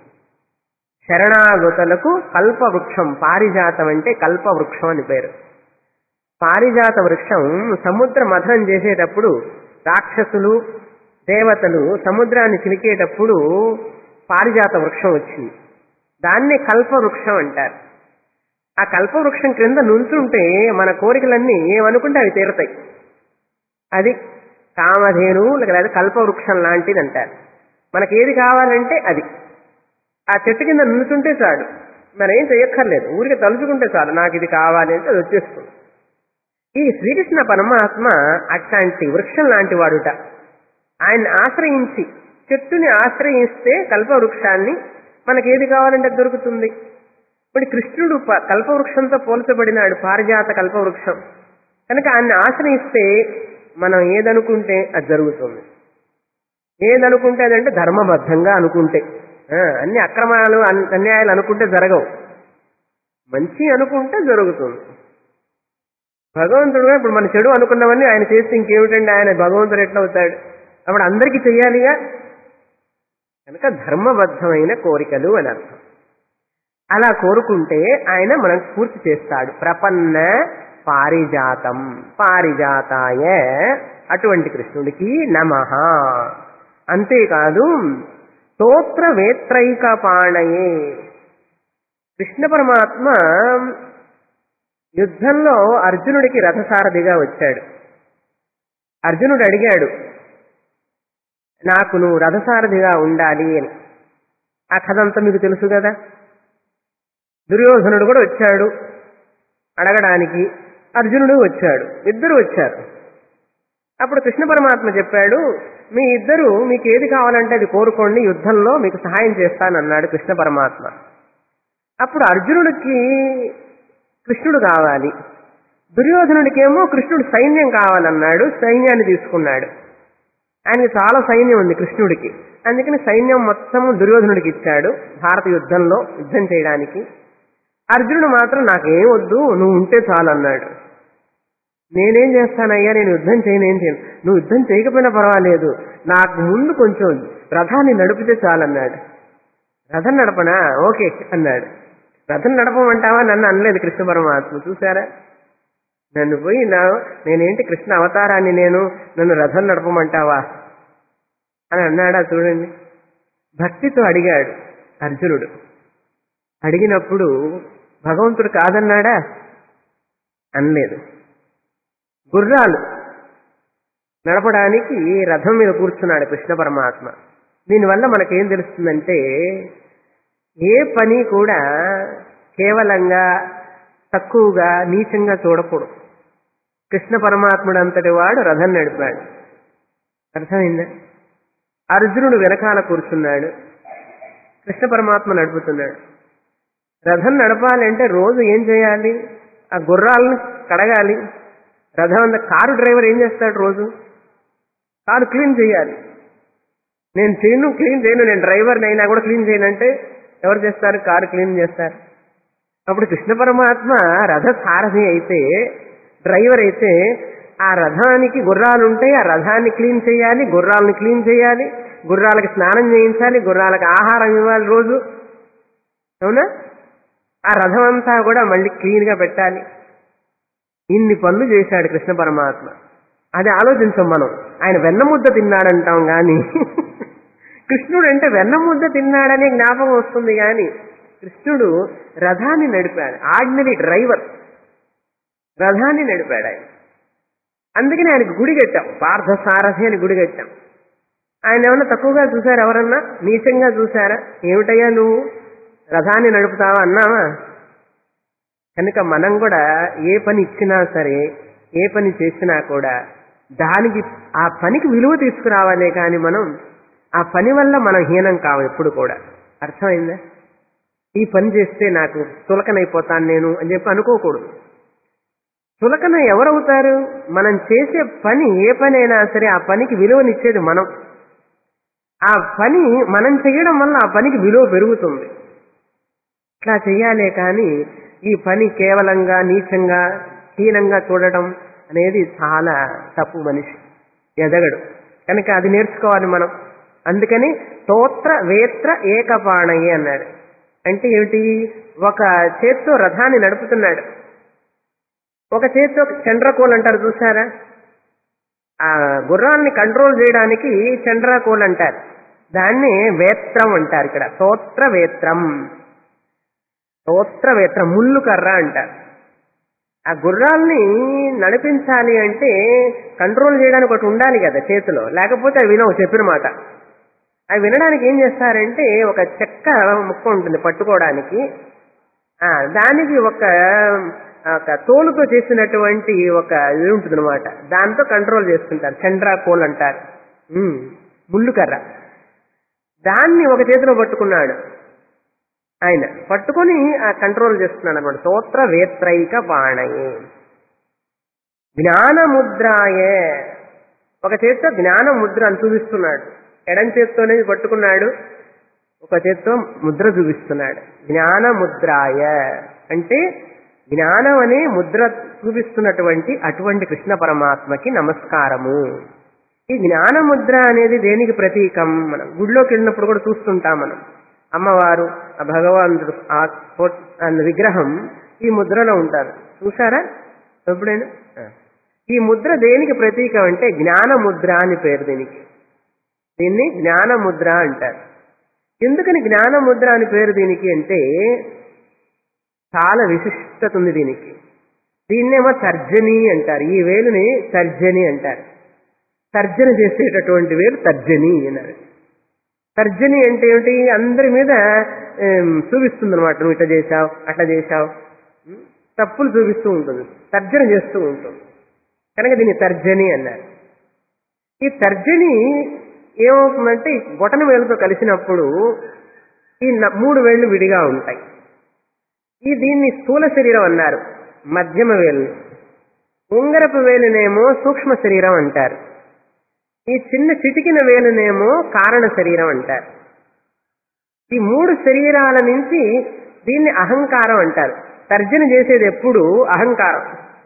శరణాగతులకు కల్పవృక్షం పారిజాతం అంటే కల్పవృక్షం అని పేరు పారిజాత వృక్షం సముద్ర మథనం చేసేటప్పుడు రాక్షసులు దేవతలు సముద్రాన్ని చిలికేటప్పుడు పారిజాత వృక్షం వచ్చింది దాన్నే కల్పవృక్షం అంటారు ఆ కల్పవృక్షం క్రింద నుంచుంటే మన కోరికలన్నీ ఏమనుకుంటే అవి తీరతాయి అది కామధేను లేదా కల్పవృక్షం లాంటిది అంటారు మనకి ఏది కావాలంటే అది ఆ చెట్టు కింద నుంచుంటే చాలు మరేం చేయక్కర్లేదు ఊరికి తలుచుకుంటే చాలు నాకు ఇది కావాలి అంటే అది వచ్చేస్తుంది ఈ శ్రీకృష్ణ పరమాత్మ అట్లాంటి వృక్షం లాంటి వాడుట ఆయన ఆశ్రయించి చెట్టుని ఆశ్రయిస్తే కల్పవృక్షాన్ని మనకి ఏది కావాలంటే అది దొరుకుతుంది ఇప్పుడు కృష్ణుడు ప- కల్పవృక్షంతో పోల్చబడినాడు పారిజాత కల్పవృక్షం కనుక ఆయన్ని ఆశ్రయిస్తే మనం ఏదనుకుంటే అది జరుగుతుంది ఏదనుకుంటే అదంటే ధర్మబద్ధంగా అనుకుంటే ఆ, అన్ని అక్రమాలు అన్- అన్యాయాలు అనుకుంటే జరగవు మంచి అనుకుంటే జరుగుతుంది భగవంతుడు ఇప్పుడు మన చెడు అనుకున్నవన్నీ ఆయన చేస్తే ఇంకేమిటండి ఆయన భగవంతుడు ఎట్లా అవుతాడు అప్పుడు అందరికీ చెయ్యాలిగా కనుక ధర్మబద్ధమైన కోరికలు అని అర్థం అలా కోరుకుంటే ఆయన మనకు పూర్తి చేస్తాడు ప్రపన్న పారిజాతం పారిజాతాయ అటువంటి కృష్ణుడికి నమ అంతేకాదు స్తోత్ర వేత్రైక పాణయే కృష్ణ పరమాత్మ యుద్ధంలో అర్జునుడికి రథసారథిగా వచ్చాడు అర్జునుడు అడిగాడు నాకు నువ్వు రథసారథిగా ఉండాలి అని ఆ కథ అంతా మీకు తెలుసు కదా దుర్యోధనుడు కూడా వచ్చాడు అడగడానికి అర్జునుడు వచ్చాడు ఇద్దరు వచ్చారు అప్పుడు కృష్ణ పరమాత్మ చెప్పాడు మీ ఇద్దరు మీకు ఏది కావాలంటే అది కోరుకోండి యుద్ధంలో మీకు సహాయం చేస్తానన్నాడు కృష్ణ పరమాత్మ అప్పుడు అర్జునుడికి కృష్ణుడు కావాలి దుర్యోధనుడికేమో కృష్ణుడు సైన్యం కావాలన్నాడు సైన్యాన్ని తీసుకున్నాడు ఆయనకి చాలా సైన్యం ఉంది కృష్ణుడికి అందుకని సైన్యం మొత్తం దుర్యోధనుడికి ఇచ్చాడు భారత యుద్ధంలో యుద్ధం చేయడానికి అర్జునుడు మాత్రం నాకేం వద్దు నువ్వు ఉంటే చాలు అన్నాడు నేనేం చేస్తానయ్యా నేను యుద్ధం చేయనేం చేయను నువ్వు యుద్ధం చేయకపోయినా పర్వాలేదు నాకు ముందు కొంచెం రథాన్ని నడిపితే చాలన్నాడు రథం నడపనా ఓకే అన్నాడు రథం నడపమంటావా నన్ను అనలేదు కృష్ణ పరమాత్మ చూసారా నన్ను పోయి నా నేనేంటి కృష్ణ అవతారాన్ని నేను నన్ను రథం నడపమంటావా అని అన్నాడా చూడండి భక్తితో అడిగాడు అర్జునుడు అడిగినప్పుడు భగవంతుడు కాదన్నాడా అనలేదు గుర్రాలు నడపడానికి రథం మీద కూర్చున్నాడు కృష్ణ పరమాత్మ దీనివల్ల మనకేం తెలుస్తుందంటే ఏ పని కూడా కేవలంగా తక్కువగా నీచంగా చూడకూడదు కృష్ణ పరమాత్ముడు అంతటి వాడు రథం నడిపాడు అర్థమైందా అర్జునుడు వెనకాల కూర్చున్నాడు కృష్ణ పరమాత్మ నడుపుతున్నాడు రథం నడపాలంటే రోజు ఏం చేయాలి ఆ గుర్రాలను కడగాలి రథం అంతా కారు డ్రైవర్ ఏం చేస్తాడు రోజు కారు క్లీన్ చేయాలి నేను చేయను క్లీన్ చేయను నేను డ్రైవర్ని అయినా కూడా క్లీన్ చేయనంటే ఎవరు చేస్తారు కారు క్లీన్ చేస్తారు అప్పుడు కృష్ణ పరమాత్మ రథ సారథి అయితే డ్రైవర్ అయితే ఆ రథానికి గుర్రాలు ఉంటాయి ఆ రథాన్ని క్లీన్ చేయాలి గుర్రాలను క్లీన్ చేయాలి గుర్రాలకి స్నానం చేయించాలి గుర్రాలకు ఆహారం ఇవ్వాలి రోజు అవునా ఆ రథం అంతా కూడా మళ్ళీ క్లీన్ గా పెట్టాలి ఇన్ని పనులు చేశాడు కృష్ణ పరమాత్మ అది ఆలోచించాం మనం ఆయన వెన్నముద్ద తిన్నాడంటాం గాని కృష్ణుడు అంటే వెన్నముద్ద తిన్నాడనే జ్ఞాపకం వస్తుంది గాని కృష్ణుడు రథాన్ని నడిపాడు ఆర్డినరీ డ్రైవర్ రథాన్ని నడిపాడు ఆయన అందుకని ఆయనకు గుడి కట్టాం పార్థసారథి అని గుడి కట్టాం ఆయన ఏమన్నా తక్కువగా చూశారు ఎవరన్నా నీచంగా చూశారా ఏమిటయ్యా నువ్వు రథాన్ని నడుపుతావా అన్నావా కనుక మనం కూడా ఏ పని ఇచ్చినా సరే ఏ పని చేసినా కూడా దానికి ఆ పనికి విలువ తీసుకురావాలే కానీ మనం ఆ పని వల్ల మనం హీనం కావు ఎప్పుడు కూడా అర్థమైందా ఈ పని చేస్తే నాకు చులకనైపోతాను నేను అని చెప్పి అనుకోకూడదు చులకన ఎవరవుతారు మనం చేసే పని ఏ పని అయినా సరే ఆ పనికి విలువనిచ్చేది మనం ఆ పని మనం చేయడం వల్ల ఆ పనికి విలువ పెరుగుతుంది ఇట్లా చెయ్యాలే కానీ ఈ పని కేవలంగా నీచంగా హీనంగా చూడటం అనేది చాలా తప్పు మనిషి ఎదగడు కనుక అది నేర్చుకోవాలి మనం అందుకని స్తోత్ర వేత్ర ఏకపాణయే అన్నాడు అంటే ఏమిటి ఒక చేత్తో రథాన్ని నడుపుతున్నాడు ఒక చేత్తో చండ్రకోల్ అంటారు చూసారా ఆ గుర్రాన్ని కంట్రోల్ చేయడానికి చండ్రకోల్ అంటారు దాన్ని వేత్రం అంటారు ఇక్కడ స్తోత్ర వేత్రం స్తోత్ర వేత్రం ముళ్ళు కర్ర అంటారు ఆ గుర్రాల్ని నడిపించాలి అంటే కంట్రోల్ చేయడానికి ఒకటి ఉండాలి కదా చేతిలో లేకపోతే అవి వినవు చెప్పిన మాట అవి వినడానికి ఏం చేస్తారంటే ఒక చెక్క ముక్క ఉంటుంది పట్టుకోవడానికి ఆ దానికి ఒక ఒక తోలుతో చేసినటువంటి ఒక ఇది ఉంటుంది అనమాట దాంతో కంట్రోల్ చేసుకుంటారు చండ్రా కోల్ అంటారు ఉమ్, ముళ్ళు కర్ర దాన్ని ఒక చేతిలో పట్టుకున్నాడు ఆయన పట్టుకొని ఆ కంట్రోల్ చేస్తున్నాడు అనమాట స్తోత్ర వేత్రైక బాణయే జ్ఞానముద్రాయే ఒక చేత్తో జ్ఞాన ముద్ర అని చూపిస్తున్నాడు ఎడం చేత్తోనే పట్టుకున్నాడు ఒక చేత్తో ముద్ర చూపిస్తున్నాడు జ్ఞాన ముద్రాయ అంటే జ్ఞానం అనే ముద్ర చూపిస్తున్నటువంటి అటువంటి కృష్ణ పరమాత్మకి నమస్కారము ఈ జ్ఞాన ముద్ర అనేది దేనికి ప్రతీకం మనం గుడిలోకి వెళ్ళినప్పుడు కూడా చూస్తుంటాం మనం అమ్మవారు ఆ భగవంతుడు ఆ ఫో- ఆ విగ్రహం ఈ ముద్రలో ఉంటారు చూసారా ఎప్పుడైనా ఆ. ఈ ముద్ర దేనికి ప్రతీకం అంటే జ్ఞాన ముద్ర అని పేరు దీనికి దీన్ని జ్ఞాన ముద్ర అంటారు ఎందుకని జ్ఞాన ముద్ర అని పేరు దీనికి అంటే చాలా విశిష్టత ఉంది దీనికి దీన్నేమో తర్జని అంటారు ఈ వేలుని తర్జని అంటారు తర్జన చేసేటటువంటి వేలు తర్జని అన్నారు తర్జని అంటే ఏమిటి అందరి మీద చూపిస్తుంది అనమాట నువ్వు ఇట్లా చేశావు అట్లా చేశావు ఉం? తప్పులు చూపిస్తూ ఉంటుంది తర్జన చేస్తూ ఉంటుంది కనుక దీన్ని తర్జని అన్నారు ఈ తర్జని ఏమవుతుందంటే ఈ బొటన వేలుతో కలిసినప్పుడు ఈ న- మూడు వేళ్లు విడిగా ఉంటాయి ఈ దీన్ని స్థూల శరీరం అన్నారు మధ్యమ వేలుని ఉంగరపు వేలునేమో సూక్ష్మ శరీరం అంటారు ఈ చిన్న చిటికిన వేలునేమో కారణ శరీరం అంటారు ఈ మూడు శరీరాల నుంచి దీన్ని అహంకారం అంటారు తర్జన చేసేది ఎప్పుడు అహంకారం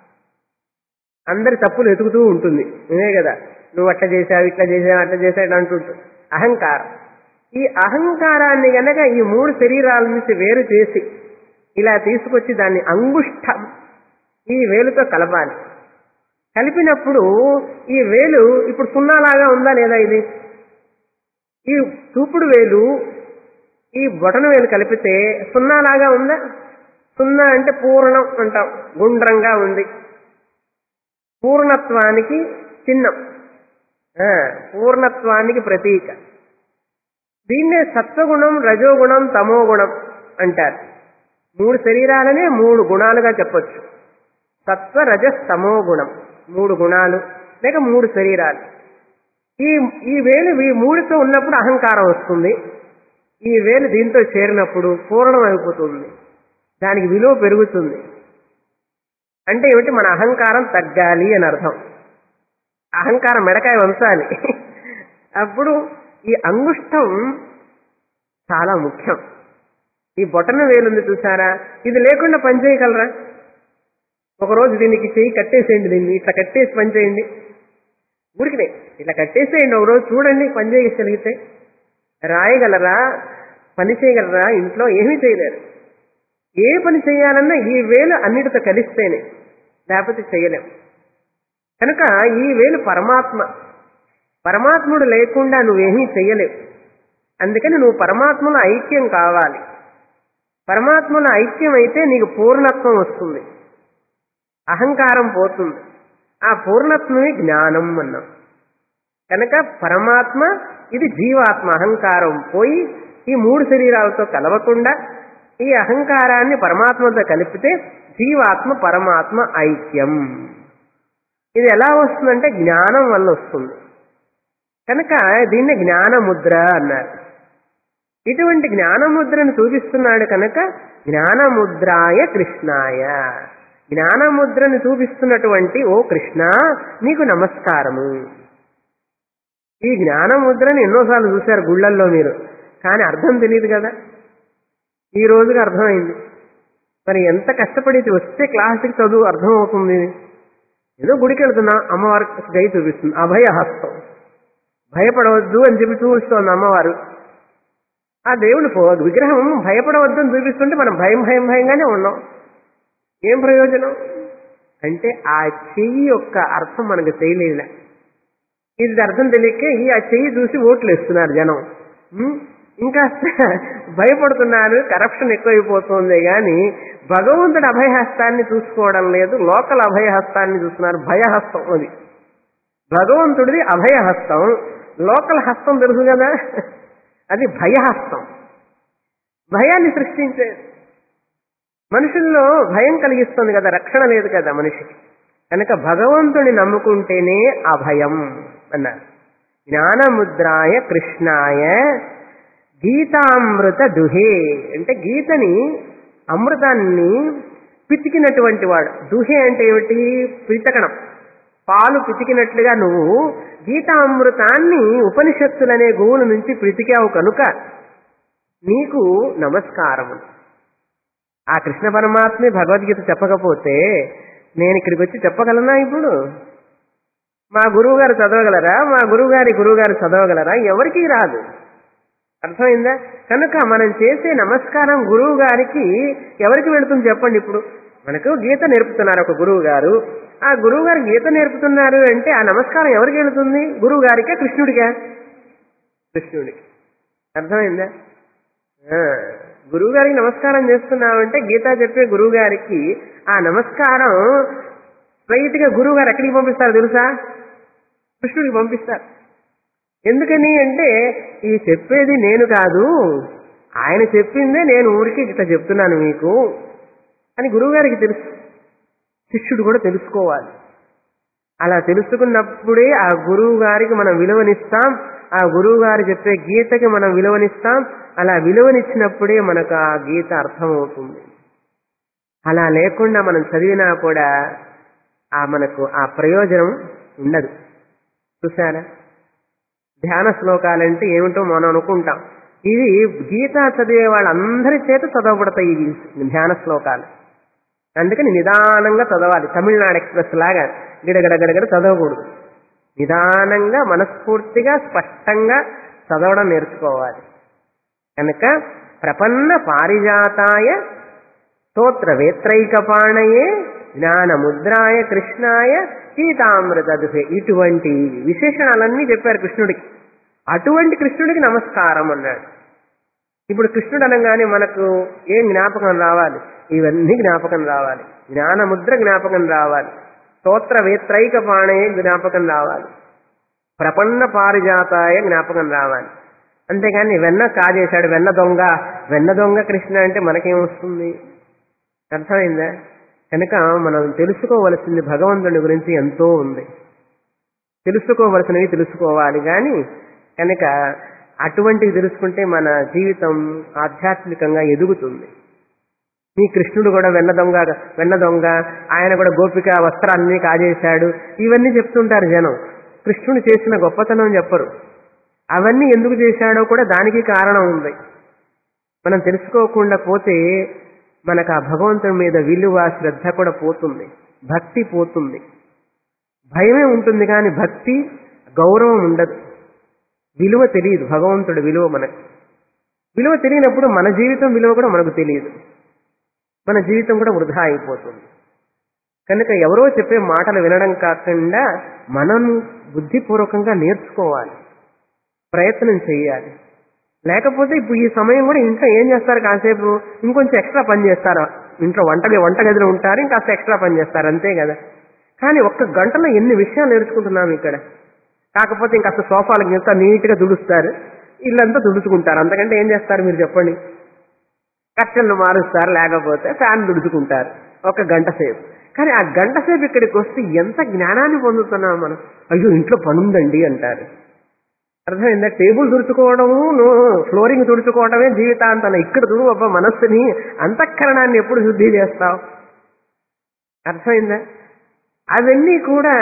అందరి తప్పులు ఎతుకుతూ ఉంటుంది ఇదే కదా నువ్వు అట్లా చేసావు ఇట్లా చేసావు అట్లా చేసావు అంటుంటుంది అహంకారం ఈ అహంకారాన్ని గనక ఈ మూడు శరీరాల నుంచి వేరు చేసి ఇలా తీసుకొచ్చి దాన్ని అంగుష్టం ఈ వేలుతో కలపాలి కలిపినప్పుడు ఈ వేలు ఇప్పుడు సున్నాలాగా ఉందా లేదా ఇది ఈ చూపుడు వేలు ఈ బొటన వేలు కలిపితే సున్నాలాగా ఉందా సున్నా అంటే పూర్ణం అంటాం గుండ్రంగా ఉంది పూర్ణత్వానికి చిహ్నం ఆ, పూర్ణత్వానికి ప్రతీక దీన్నే సత్వగుణం రజోగుణం తమోగుణం అంటారు మూడు శరీరాలనే మూడు గుణాలుగా చెప్పొచ్చు సత్వ రజస్ తమో గుణం మూడు గుణాలు లేక మూడు శరీరాలు ఈ ఈ వేలు ఈ మూడితో ఉన్నప్పుడు అహంకారం వస్తుంది ఈ వేలు దీంతో చేరినప్పుడు పూర్ణం అయిపోతుంది దానికి విలువ పెరుగుతుంది అంటే ఏమిటి మన అహంకారం తగ్గాలి అని అర్థం అహంకారం మెడకాయ వంచాలి అప్పుడు ఈ అంగుష్టం చాలా ముఖ్యం ఈ బొటన వేలుంది చూసారా ఇది లేకుండా పని చేయగలరా ఒకరోజు దీనికి చెయ్యి కట్టేసేయండి దీన్ని ఇట్లా కట్టేసి పని చేయండి ఊరికినే ఇట్లా కట్టేసేయండి ఒకరోజు చూడండి పని చేయగలిగితే రాయగలరా పని చేయగలరా ఇంట్లో ఏమీ చేయలేరు ఏ పని చేయాలన్నా ఈ వేలు అన్నిటితో కలిస్తేనే లేకపోతే చేయలేం కనుక ఈ వేలు పరమాత్మ పరమాత్ముడు లేకుండా నువ్వేమీ చెయ్యలేవు అందుకని నువ్వు పరమాత్మలో ఐక్యం కావాలి పరమాత్మలో ఐక్యం అయితే నీకు పూర్ణత్వం వస్తుంది అహంకారం పోతుంది ఆ పూర్ణత్వమే జ్ఞానం అన్నాం కనుక పరమాత్మ ఇది జీవాత్మ అహంకారం పోయి ఈ మూడు శరీరాలతో కలవకుండా ఈ అహంకారాన్ని పరమాత్మతో కలిపితే జీవాత్మ పరమాత్మ ఐక్యం ఇది ఎలా వస్తుందంటే జ్ఞానం వల్ల వస్తుంది కనుక దీన్ని జ్ఞానముద్ర అన్నారు ఇటువంటి జ్ఞానముద్రను చూపిస్తున్నాడు కనుక జ్ఞానముద్రాయ కృష్ణాయ జ్ఞానముద్రను చూపిస్తున్నటువంటి ఓ కృష్ణ నీకు నమస్కారము ఈ జ్ఞానముద్రని ఎన్నోసార్లు చూశారు గుళ్ళల్లో మీరు కానీ అర్థం తెలియదు కదా ఈ రోజుకి అర్థమైంది మరి ఎంత కష్టపడి వస్తే క్లాసిక్ చదువు అర్థం అవుతుంది ఏదో గుడికి వెళ్తున్నా అమ్మవారికి దయ చూపిస్తుంది అభయహస్తం భయపడవద్దు అని చెప్పి చూపిస్తోంది అమ్మవారు ఆ దేవుని పో విగ్రహం భయపడవద్దు అని చూపిస్తుంటే మనం భయం భయం భయంగానే ఉన్నాం ఏం ప్రయోజనం అంటే ఆ చెయ్యి యొక్క అర్థం మనకు తెలియలే ఇది అర్థం తెలియకే ఈ ఆ చెయ్యి చూసి ఓట్లు వేస్తున్నారు జనం ఉమ్, ఇంకా భయపడుతున్నారు కరప్షన్ ఎక్కువైపోతుంది కానీ భగవంతుడి అభయహస్తాన్ని చూసుకోవడం లేదు లోకల్ అభయహస్తాన్ని చూస్తున్నారు భయహస్తం అది భగవంతుడిది అభయహస్తం లోకల్ హస్తం తెలుసు కదా అది భయహస్తం భయాన్ని సృష్టించేది మనుషుల్లో భయం కలిగిస్తుంది కదా రక్షణ లేదు కదా మనిషికి కనుక భగవంతుని నమ్ముకుంటేనే అభయం అన్నారు జ్ఞానముద్రాయ కృష్ణాయ గీతామృత దుహే అంటే గీతని అమృతాన్ని పితికినటువంటి వాడు దుహే అంటే ఏమిటి పితకడం పాలు పితికినట్లుగా నువ్వు గీతామృతాన్ని ఉపనిషత్తులనే గోవుల నుంచి పితికావు కనుక నీకు నమస్కారము ఆ కృష్ణ పరమాత్మే భగవద్గీత చెప్పకపోతే నేను ఇక్కడికి వచ్చి చెప్పగలనా ఇప్పుడు మా గురువు గారు చదవగలరా మా గురువు గారి గురువు గారు చదవగలరా ఎవరికీ రాదు అర్థమైందా కనుక మనం చేసే నమస్కారం గురువు గారికి ఎవరికి వెళుతుంది చెప్పండి ఇప్పుడు మనకు గీత నేర్పుతున్నారు ఒక గురువు గారు ఆ గురువు గారు గీత నేర్పుతున్నారు అంటే ఆ నమస్కారం ఎవరికి వెళుతుంది గురువు గారికా కృష్ణుడికా కృష్ణుడికి అర్థమైందా ఆ, గురువు గారికి నమస్కారం చేస్తున్నామంటే గీత చెప్పే గురువు గారికి ఆ నమస్కారం స్ట్రైట్ గా గురువు గారు ఎక్కడికి పంపిస్తారు తెలుసా కృష్ణుడికి పంపిస్తారు ఎందుకని అంటే ఈ చెప్పేది నేను కాదు ఆయన చెప్పిందే నేను ఊరికి ఇట్లా చెప్తున్నాను మీకు అని గురువుగారికి తెలుసు శిష్యుడు కూడా తెలుసుకోవాలి అలా తెలుసుకున్నప్పుడే ఆ గురువు గారికి మనం విలువనిస్తాం ఆ గురువు గారు చెప్పే గీతకి మనం విలువనిస్తాం అలా విలువనిచ్చినప్పుడే మనకు ఆ గీత అర్థమవుతుంది అలా లేకుండా మనం చదివినా కూడా ఆ మనకు ఆ ప్రయోజనం ఉండదు చూసారా ధ్యాన శ్లోకాలంటే ఏమిటో మనం అనుకుంటాం ఇది గీత చదివే వాళ్ళందరి చేత చదవబడతాయి ఈ ధ్యాన శ్లోకాలు అందుకని నిదానంగా చదవాలి తమిళనాడు ఎక్స్ప్రెస్ లాగా గిడగడ గడగడ చదవకూడదు నిదానంగా మనస్ఫూర్తిగా స్పష్టంగా చదవడం నేర్చుకోవాలి కనుక ప్రపన్న పారిజాతాయ స్తోత్ర వేత్రైకపాణయే జ్ఞానముద్రాయ కృష్ణాయ గీతామృత ఇటువంటి విశేషణాలన్నీ చెప్పారు కృష్ణుడికి అటువంటి కృష్ణుడికి నమస్కారం అన్నాడు ఇప్పుడు కృష్ణుడు అనగానే మనకు ఏం జ్ఞాపకం రావాలి ఇవన్నీ జ్ఞాపకం రావాలి జ్ఞానముద్ర జ్ఞాపకం రావాలి స్తోత్ర వేత్రైక పాణయే జ్ఞాపకం రావాలి ప్రపన్న పారిజాతాయ జ్ఞాపకం రావాలి అంతేగాని వెన్న కాజేశాడు వెన్న దొంగ వెన్న దొంగ కృష్ణ అంటే మనకేం వస్తుంది అర్థమైందా కనుక మనం తెలుసుకోవలసింది భగవంతుని గురించి ఎంతో ఉంది తెలుసుకోవలసినవి తెలుసుకోవాలి కానీ కనుక అటువంటివి తెలుసుకుంటే మన జీవితం ఆధ్యాత్మికంగా ఎదుగుతుంది మీ కృష్ణుడు కూడా వెన్న దొంగ వెన్న దొంగ ఆయన కూడా గోపిక వస్త్రాలన్నీ కాజేశాడు ఇవన్నీ చెప్తుంటారు జనం కృష్ణుడు చేసిన గొప్పతనం చెప్పరు అవన్నీ ఎందుకు చేశాడో కూడా దానికి కారణం ఉంది మనం తెలుసుకోకుండా పోతే మనకు ఆ భగవంతుడి మీద విలువ శ్రద్ధ కూడా పోతుంది భక్తి పోతుంది భయమే ఉంటుంది కానీ భక్తి గౌరవం ఉండదు విలువ తెలియదు భగవంతుడి విలువ మనకు విలువ తెలియనప్పుడు మన జీవితం విలువ కూడా మనకు తెలియదు మన జీవితం కూడా వృధా అయిపోతుంది కనుక ఎవరో చెప్పే మాటలు వినడం కాకుండా మనం బుద్ధిపూర్వకంగా నేర్చుకోవాలి ప్రయత్నం చేయాలి లేకపోతే ఇప్పుడు ఈ సమయం కూడా ఇంట్లో ఏం చేస్తారు కాసేపు ఇంకొంచెం ఎక్స్ట్రా పని చేస్తారు ఇంట్లో వంట వంటగదిలో ఉంటారు ఇంకాస్త ఎక్స్ట్రా పని చేస్తారు అంతే కదా కానీ ఒక్క గంటలో ఎన్ని విషయాలు నేర్చుకుంటున్నాం ఇక్కడ కాకపోతే ఇంకాస్త సోఫాలకు ఎంత నీట్గా దుడుస్తారు ఇల్లంతా దుడుచుకుంటారు అంతకంటే ఏం చేస్తారు మీరు చెప్పండి కర్టన్లు మారుస్తారు లేకపోతే ఫ్యాన్ దుడుచుకుంటారు ఒక గంట సేపు కానీ ఆ గంట సేపు ఇక్కడికి వస్తే ఎంత జ్ఞానాన్ని పొందుతున్నాం మనం అయ్యో ఇంట్లో పనుందండి అంటారు అర్థమైందా టేబుల్ తుడుచుకోవడము ఫ్లోరింగ్ తుడుచుకోవడమే జీవితాంతం ఇక్కడ తుడు అబ్బా మనస్సుని అంతఃకరణాన్ని ఎప్పుడు శుద్ధి చేస్తావు అర్థమైందా అవన్నీ కూడా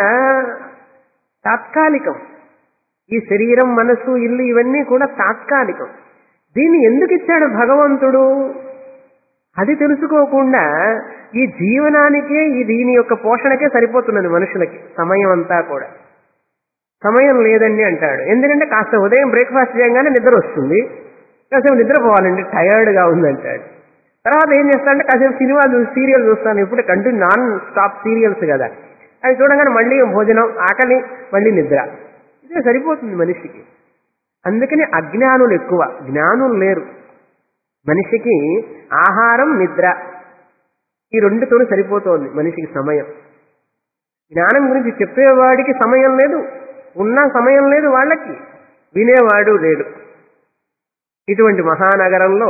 తాత్కాలికం ఈ శరీరం మనసు ఇల్లు ఇవన్నీ కూడా తాత్కాలికం దీన్ని ఎందుకు ఇచ్చాడు భగవంతుడు అది తెలుసుకోకుండా ఈ జీవనానికే ఈ దీని యొక్క పోషణకే సరిపోతున్నది మనుషులకి సమయం అంతా కూడా సమయం లేదండి అంటాడు ఎందుకంటే కాస్త ఉదయం బ్రేక్ఫాస్ట్ చేయగానే నిద్ర వస్తుంది కాసేపు నిద్రపోవాలండి టయర్డ్గా ఉందంటాడు తర్వాత ఏం చేస్తాడంటే కాసేపు సినిమా చూసి సీరియల్ చూస్తాను ఇప్పుడు కంటిన్యూ నాన్ స్టాప్ సీరియల్స్ కదా అవి చూడగానే మళ్ళీ భోజనం ఆకలి మళ్ళీ నిద్ర ఇదే సరిపోతుంది మనిషికి అందుకని అజ్ఞానులు ఎక్కువ జ్ఞానులు లేరు మనిషికి ఆహారం నిద్ర ఈ రెండుతోనే సరిపోతోంది మనిషికి సమయం జ్ఞానం గురించి చెప్పేవాడికి సమయం లేదు ఉన్న సమయం లేదు వాళ్ళకి వినేవాడు లేడు ఇటువంటి మహానగరంలో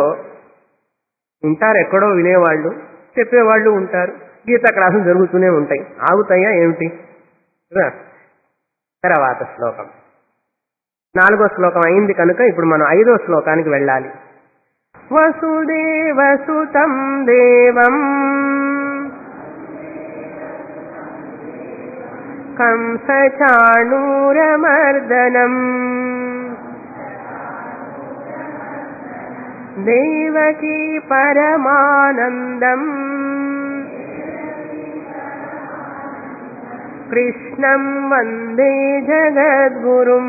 ఉంటారు ఎక్కడో వినేవాళ్ళు చెప్పేవాళ్ళు ఉంటారు గీతా క్లాసులు జరుగుతూనే ఉంటాయి ఆగుతాయా ఏమిటి కదా? తర్వాత శ్లోకం నాలుగో శ్లోకం అయింది కనుక ఇప్పుడు మనం ఐదో శ్లోకానికి వెళ్ళాలి వసుదేవసుతం దేవం కంసచాణూరమర్దనం దేవకీ పరమానందం కృష్ణం వందే జగద్గురుం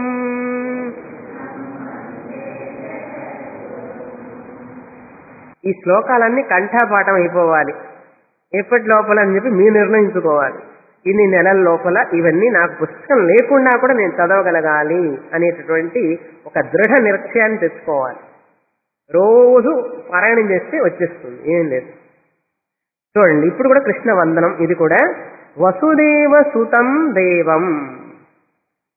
ఈ శ్లోకాలన్నీ కంఠాపాఠం అయిపోవాలి ఎప్పటి లోపల అని చెప్పి మీరు నిర్ణయించుకోవాలి ఇన్ని నెలల లోపల ఇవన్నీ నాకు పుస్తకం లేకుండా కూడా నేను చదవగలగాలి అనేటటువంటి ఒక దృఢ నిశ్చయాన్ని తెచ్చుకోవాలి రోజు పారాయణం చేస్తే వచ్చేస్తుంది ఏం లేదు చూడండి ఇప్పుడు కూడా కృష్ణ వందనం ఇది కూడా వసుదేవ సుతం దేవం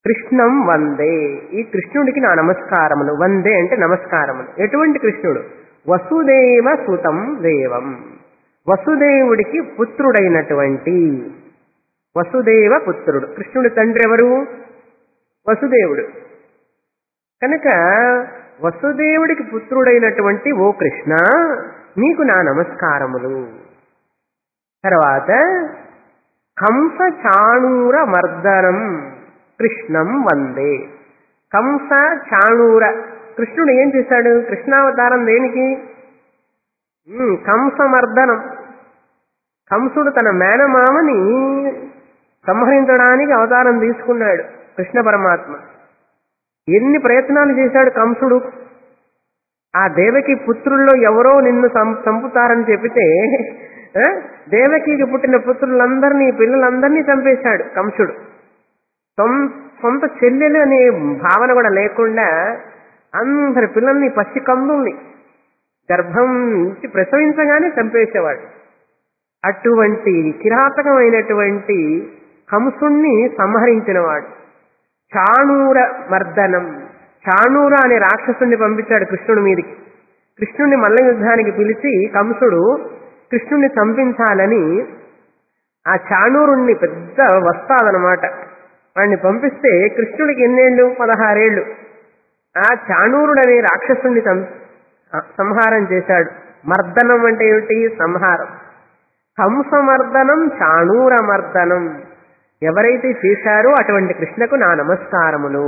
కృష్ణం వందే ఈ కృష్ణుడికి నా నమస్కారములు వందే అంటే నమస్కారములు ఎటువంటి కృష్ణుడు వసుదేవ సుతం దేవం వసుదేవుడికి పుత్రుడైనటువంటి వసుదేవ పుత్రుడు కృష్ణుడి తండ్రి ఎవరు వసుదేవుడు కనుక వసుదేవుడికి పుత్రుడైనటువంటి ఓ కృష్ణ నీకు నా నమస్కారములు తర్వాత కంస చాణూర మర్దనం కృష్ణం వందే కంస చాణూర కృష్ణుడు ఏం చేశాడు కృష్ణావతారం దేనికి ఉమ్, కంసమర్దనం కంసుడు తన మేనమామని సంహరించడానికి అవతారం తీసుకున్నాడు కృష్ణ పరమాత్మ ఎన్ని ప్రయత్నాలు చేశాడు కంసుడు ఆ దేవకి పుత్రుల్లో ఎవరో నిన్ను సం- చంపుతారని చెబితే ఆ, దేవకికి పుట్టిన పుత్రులందరినీ పిల్లలందరినీ చంపేశాడు కంసుడు సొం- సొంత చెల్లెలు అనే భావన కూడా లేకుండా అందరి పిల్లల్ని పసి కందుల్ని గర్భం నుంచి ప్రసవించగానే చంపేసేవాడు అటువంటి కిరాతకమైనటువంటి కంసుణ్ణి సంహరించినవాడు చాణూర మర్దనం చాణూర అనే రాక్షసుని పంపించాడు కృష్ణుడి మీదికి కృష్ణుడిని మల్ల యుద్ధానికి పిలిచి కంసుడు కృష్ణుడిని చంపించాలని ఆ చాణూరుణ్ణి పెద్ద వస్తాదనమాట వాడిని పంపిస్తే కృష్ణుడికి ఎన్నేళ్ళు పదహారేళ్లు ఆ చాణూరుడు అనే రాక్షసుని సం- సంహారం చేశాడు మర్దనం అంటే ఏమిటి సంహారం కంసమర్దనం చాణూర మర్దనం ఎవరైతే చేశారో అటువంటి కృష్ణకు నా నమస్కారములు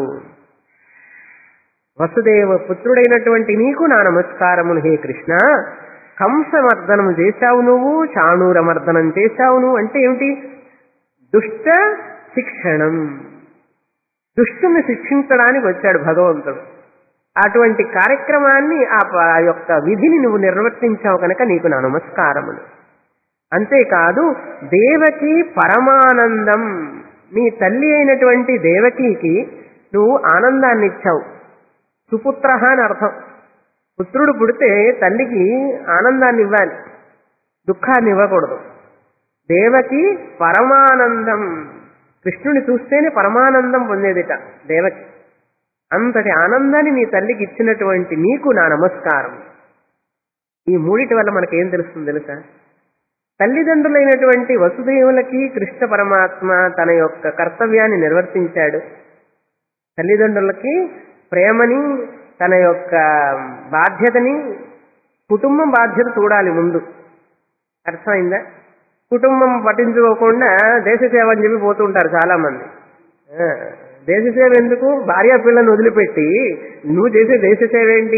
వసుదేవ పుత్రుడైనటువంటి నీకు నా నమస్కారములు హే కృష్ణ కంసమర్దనం చేశావు నువ్వు చాణూర మర్దనం చేశావు నువ్వు అంటే ఏమిటి దుష్ట శిక్షణం దుష్టుని శిక్షించడానికి వచ్చాడు భగవంతుడు అటువంటి కార్యక్రమాన్ని ఆ ప- ఆ యొక్క విధిని నువ్వు నిర్వర్తించావు కనుక నీకు నా నమస్కారములు అంతేకాదు దేవకి పరమానందం నీ తల్లి అయినటువంటి దేవకికి నువ్వు ఆనందాన్ని ఇచ్చావు సుపుత్ర అని అర్థం పుత్రుడు పుడితే తల్లికి ఆనందాన్ని ఇవ్వాలి దుఃఖాన్ని ఇవ్వకూడదు దేవకి పరమానందం కృష్ణుని చూస్తేనే పరమానందం పొందేదిట దేవకి అంతటి ఆనందాన్ని నీ తల్లికి ఇచ్చినటువంటి నీకు నా నమస్కారం ఈ మూడిటి వల్ల మనకేం తెలుస్తుంది తెలుసా తల్లిదండ్రులైనటువంటి వసుదేవులకి కృష్ణ పరమాత్మ తన యొక్క కర్తవ్యాన్ని నిర్వర్తించాడు తల్లిదండ్రులకి ప్రేమని తన యొక్క బాధ్యతని కుటుంబం బాధ్యత చూడాలి ముందు అర్థమైందా కుటుంబం పట్టించుకోకుండా దేశ సేవ అని చెప్పి పోతూ ఉంటారు చాలా మంది ఆ, దేశ సేవ ఎందుకు భార్య పిల్లని వదిలిపెట్టి నువ్వు చేసే దేశ సేవ ఏంటి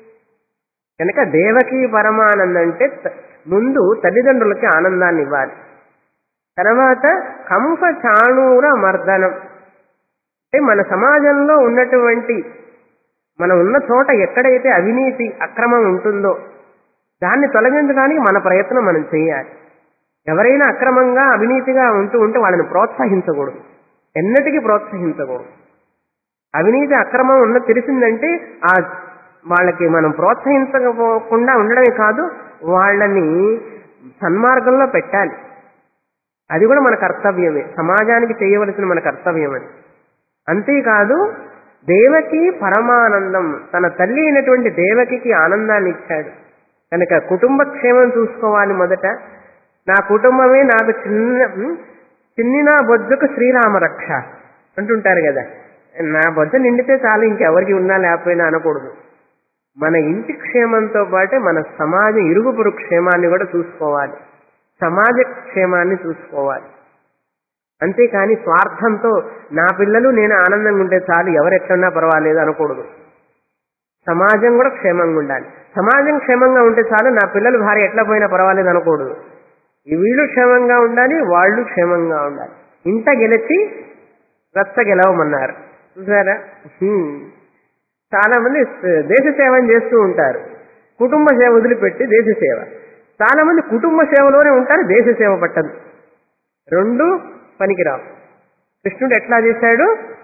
కనుక దేవకి పరమానందం అంటే త- ముందు తల్లిదండ్రులకి ఆనందాన్ని ఇవ్వాలి తర్వాత కంస చాణూర మర్దనం అంటే మన సమాజంలో ఉన్నటువంటి మనం ఉన్న చోట ఎక్కడైతే అవినీతి అక్రమం ఉంటుందో దాన్ని తొలగించడానికి మన ప్రయత్నం మనం చేయాలి ఎవరైనా అక్రమంగా అవినీతిగా ఉంటూ ఉంటే వాళ్ళని ప్రోత్సహించకూడదు ఎన్నటికీ ప్రోత్సహించకూడదు అవినీతి అక్రమం ఉన్న తెలిసిందంటే ఆ వాళ్ళకి మనం ప్రోత్సహించకపోకుండా ఉండడమే కాదు వాళ్ళని సన్మార్గంలో పెట్టాలి అది కూడా మన కర్తవ్యమే సమాజానికి చేయవలసిన మన కర్తవ్యం అది అంతేకాదు దేవకి పరమానందం తన తల్లి అయినటువంటి దేవకికి ఆనందాన్ని ఇచ్చాడు కనుక కుటుంబ క్షేమం చూసుకోవాలి మొదట నా కుటుంబమే నాకు చిన్న చిన్ని నా బొజ్జకు శ్రీరామ రక్ష అంటుంటారు కదా నా బొజ్జ నిండితే చాలు ఇంకెవరికి ఉన్నా లేకపోయినా అనకూడదు మన ఇంటి క్షేమంతో పాటే మన సమాజం ఇరుగు పొరుగు క్షేమాన్ని కూడా చూసుకోవాలి సమాజ క్షేమాన్ని చూసుకోవాలి అంతేకాని స్వార్థంతో నా పిల్లలు నేను ఆనందంగా ఉంటే చాలు ఎవరెట్లన్నా పర్వాలేదు అనకూడదు సమాజం కూడా క్షేమంగా ఉండాలి సమాజం క్షేమంగా ఉంటే చాలు నా పిల్లలు భార్య ఎట్లా పోయినా పర్వాలేదు అనకూడదు ఈ వీళ్ళు క్షేమంగా ఉండాలి వాళ్ళు క్షేమంగా ఉండాలి ఇంట గెలిచి రచ్చ గెలవమన్నారు చూసారా హ్మ్. చాలా మంది స- దేశ సేవని చేస్తూ ఉంటారు కుటుంబ సేవ వదిలిపెట్టి దేశ సేవ చాలా మంది కుటుంబ సేవలోనే ఉంటారు దేశ సేవ పట్టదు రెండు పనికిరావు కృష్ణుడు ఎట్లా చేశాడు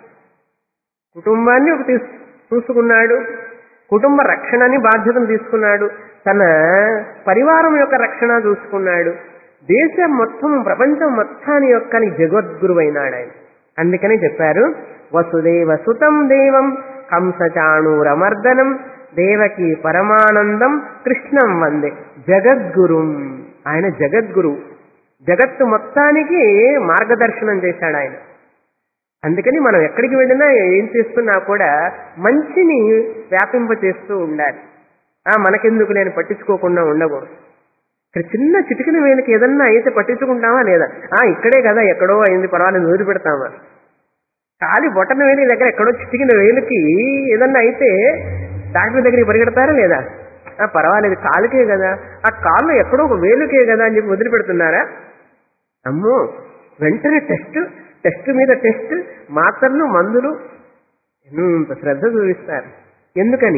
కుటుంబాన్ని ఒక తీస్- చూసుకున్నాడు కుటుంబ రక్షణని బాధ్యతను తీసుకున్నాడు తన పరివారం యొక్క రక్షణ చూసుకున్నాడు దేశం మొత్తం ప్రపంచం మొత్తాన్ని యొక్క జగద్గురువైనాడు ఆయన అందుకని చెప్పారు వసుదేవ సుతం దేవం కంసచాణూరమర్దనం దేవకి పరమానందం కృష్ణం వందే జగద్గురుం ఆయన జగద్గురు జగత్తు మొత్తానికి మార్గదర్శనం చేశాడు ఆయన అందుకని మనం ఎక్కడికి వెళ్ళినా ఏం చేస్తున్నా కూడా మంచిని వ్యాపింప చేస్తూ ఉండాలి ఆ మనకెందుకు నేను పట్టించుకోకుండా ఉండకూడదు ఇక్కడ చిన్న చిటికిన వేలికి ఏదన్నా అయితే పట్టించుకుంటామా లేదా ఆ ఇక్కడే కదా ఎక్కడో అయింది పర్వాలేదు వదిలి పెడతామా కాలి బొట్టన వేలి దగ్గర ఎక్కడో చిటికిన వేలికి ఏదన్నా అయితే డాక్టర్ దగ్గరికి పరిగెడతారా లేదా ఆ పర్వాలేదు కాలుకే కదా ఆ కాళ్ళు ఎక్కడో ఒక వేలుకే కదా అని చెప్పి వదిలిపెడుతున్నారా అమ్మో వెంటనే టెస్ట్ టెస్ట్ మీద టెస్ట్ మాత్రలు మందులు ఎంత శ్రద్ధ చూపిస్తారు ఎందుకని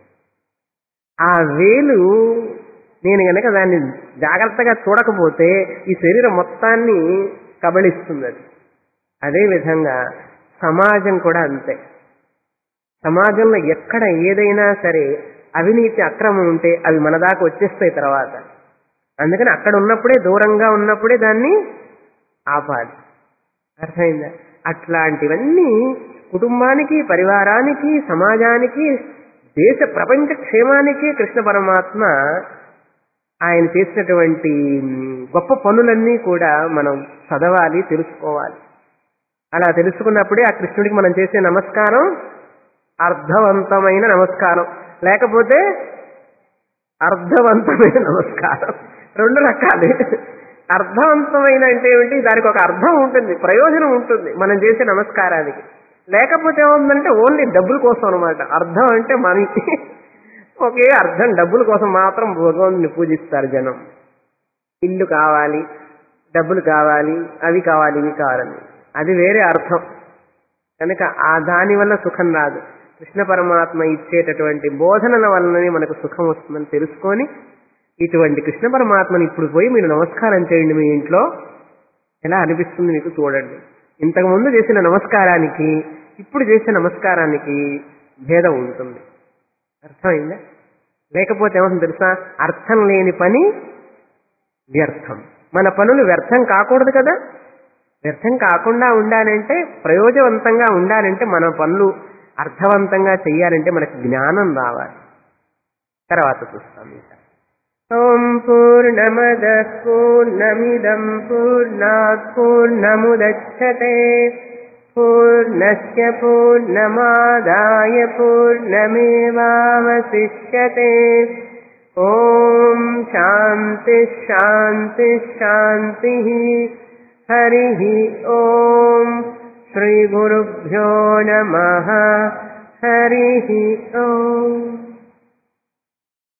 ఆ వేలు నేను గనక దాన్ని జాగ్రత్తగా చూడకపోతే ఈ శరీరం మొత్తాన్ని కబళిస్తుంది అది అదేవిధంగా సమాజం కూడా అంతే సమాజంలో ఎక్కడ ఏదైనా సరే అవినీతి అక్రమం ఉంటే అవి మన దాకా వచ్చేస్తాయి తర్వాత అందుకని అక్కడ ఉన్నప్పుడే దూరంగా ఉన్నప్పుడే దాన్ని ఆపాలి అర్థమైందా అట్లాంటివన్నీ కుటుంబానికి పరివారానికి సమాజానికి దేశ ప్రపంచ క్షేమానికి కృష్ణ పరమాత్మ ఆయన చేసినటువంటి గొప్ప పనులన్నీ కూడా మనం చదవాలి తెలుసుకోవాలి అలా తెలుసుకున్నప్పుడే ఆ కృష్ణుడికి మనం చేసే నమస్కారం అర్థవంతమైన నమస్కారం లేకపోతే అర్థవంతమైన నమస్కారం రెండు రకాలే అర్థవంతమైన అంటే ఏమిటి దానికి ఒక అర్థం ఉంటుంది ప్రయోజనం ఉంటుంది మనం చేసే నమస్కారానికి లేకపోతే ఏముందంటే ఓన్లీ డబ్బుల కోసం అనమాట అర్థం అంటే మనీ ఒకే అర్థం డబ్బుల కోసం మాత్రం భగవంతుని పూజిస్తారు జనం ఇల్లు కావాలి డబ్బులు కావాలి అవి కావాలి ఇవి కావాలని అది వేరే అర్థం కనుక ఆ దాని వల్ల సుఖం రాదు కృష్ణ పరమాత్మ ఇచ్చేటటువంటి బోధనల వల్లనే మనకు సుఖం వస్తుందని తెలుసుకొని ఇటువంటి కృష్ణ పరమాత్మని ఇప్పుడు పోయి మీరు నమస్కారం చేయండి మీ ఇంట్లో ఎలా అనిపిస్తుంది మీకు చూడండి ఇంతకు ముందు చేసిన నమస్కారానికి ఇప్పుడు చేసే నమస్కారానికి భేదం ఉంటుంది అర్థమైందా లేకపోతే ఏమవుతుంది తెలుసా అర్థం లేని పని వ్యర్థం మన పనులు వ్యర్థం కాకూడదు కదా వ్యర్థం కాకుండా ఉండాలంటే ప్రయోజనవంతంగా ఉండాలంటే మన పనులు అర్థవంతంగా చెయ్యాలంటే మనకు జ్ఞానం రావాలి తర్వాత చూస్తాం ఇంకా ॐ पूर्णमदः पूर्णमिदम् पूर्णात् पूर्णमुदच्छते पूर्णस्य पूर्णमादाय पूर्णमेवावशिष्यते ॐ शान्तिः शान्तिः शान्तिः हरिः ॐ श्रीगुरुभ्यो नमः हरिः ॐ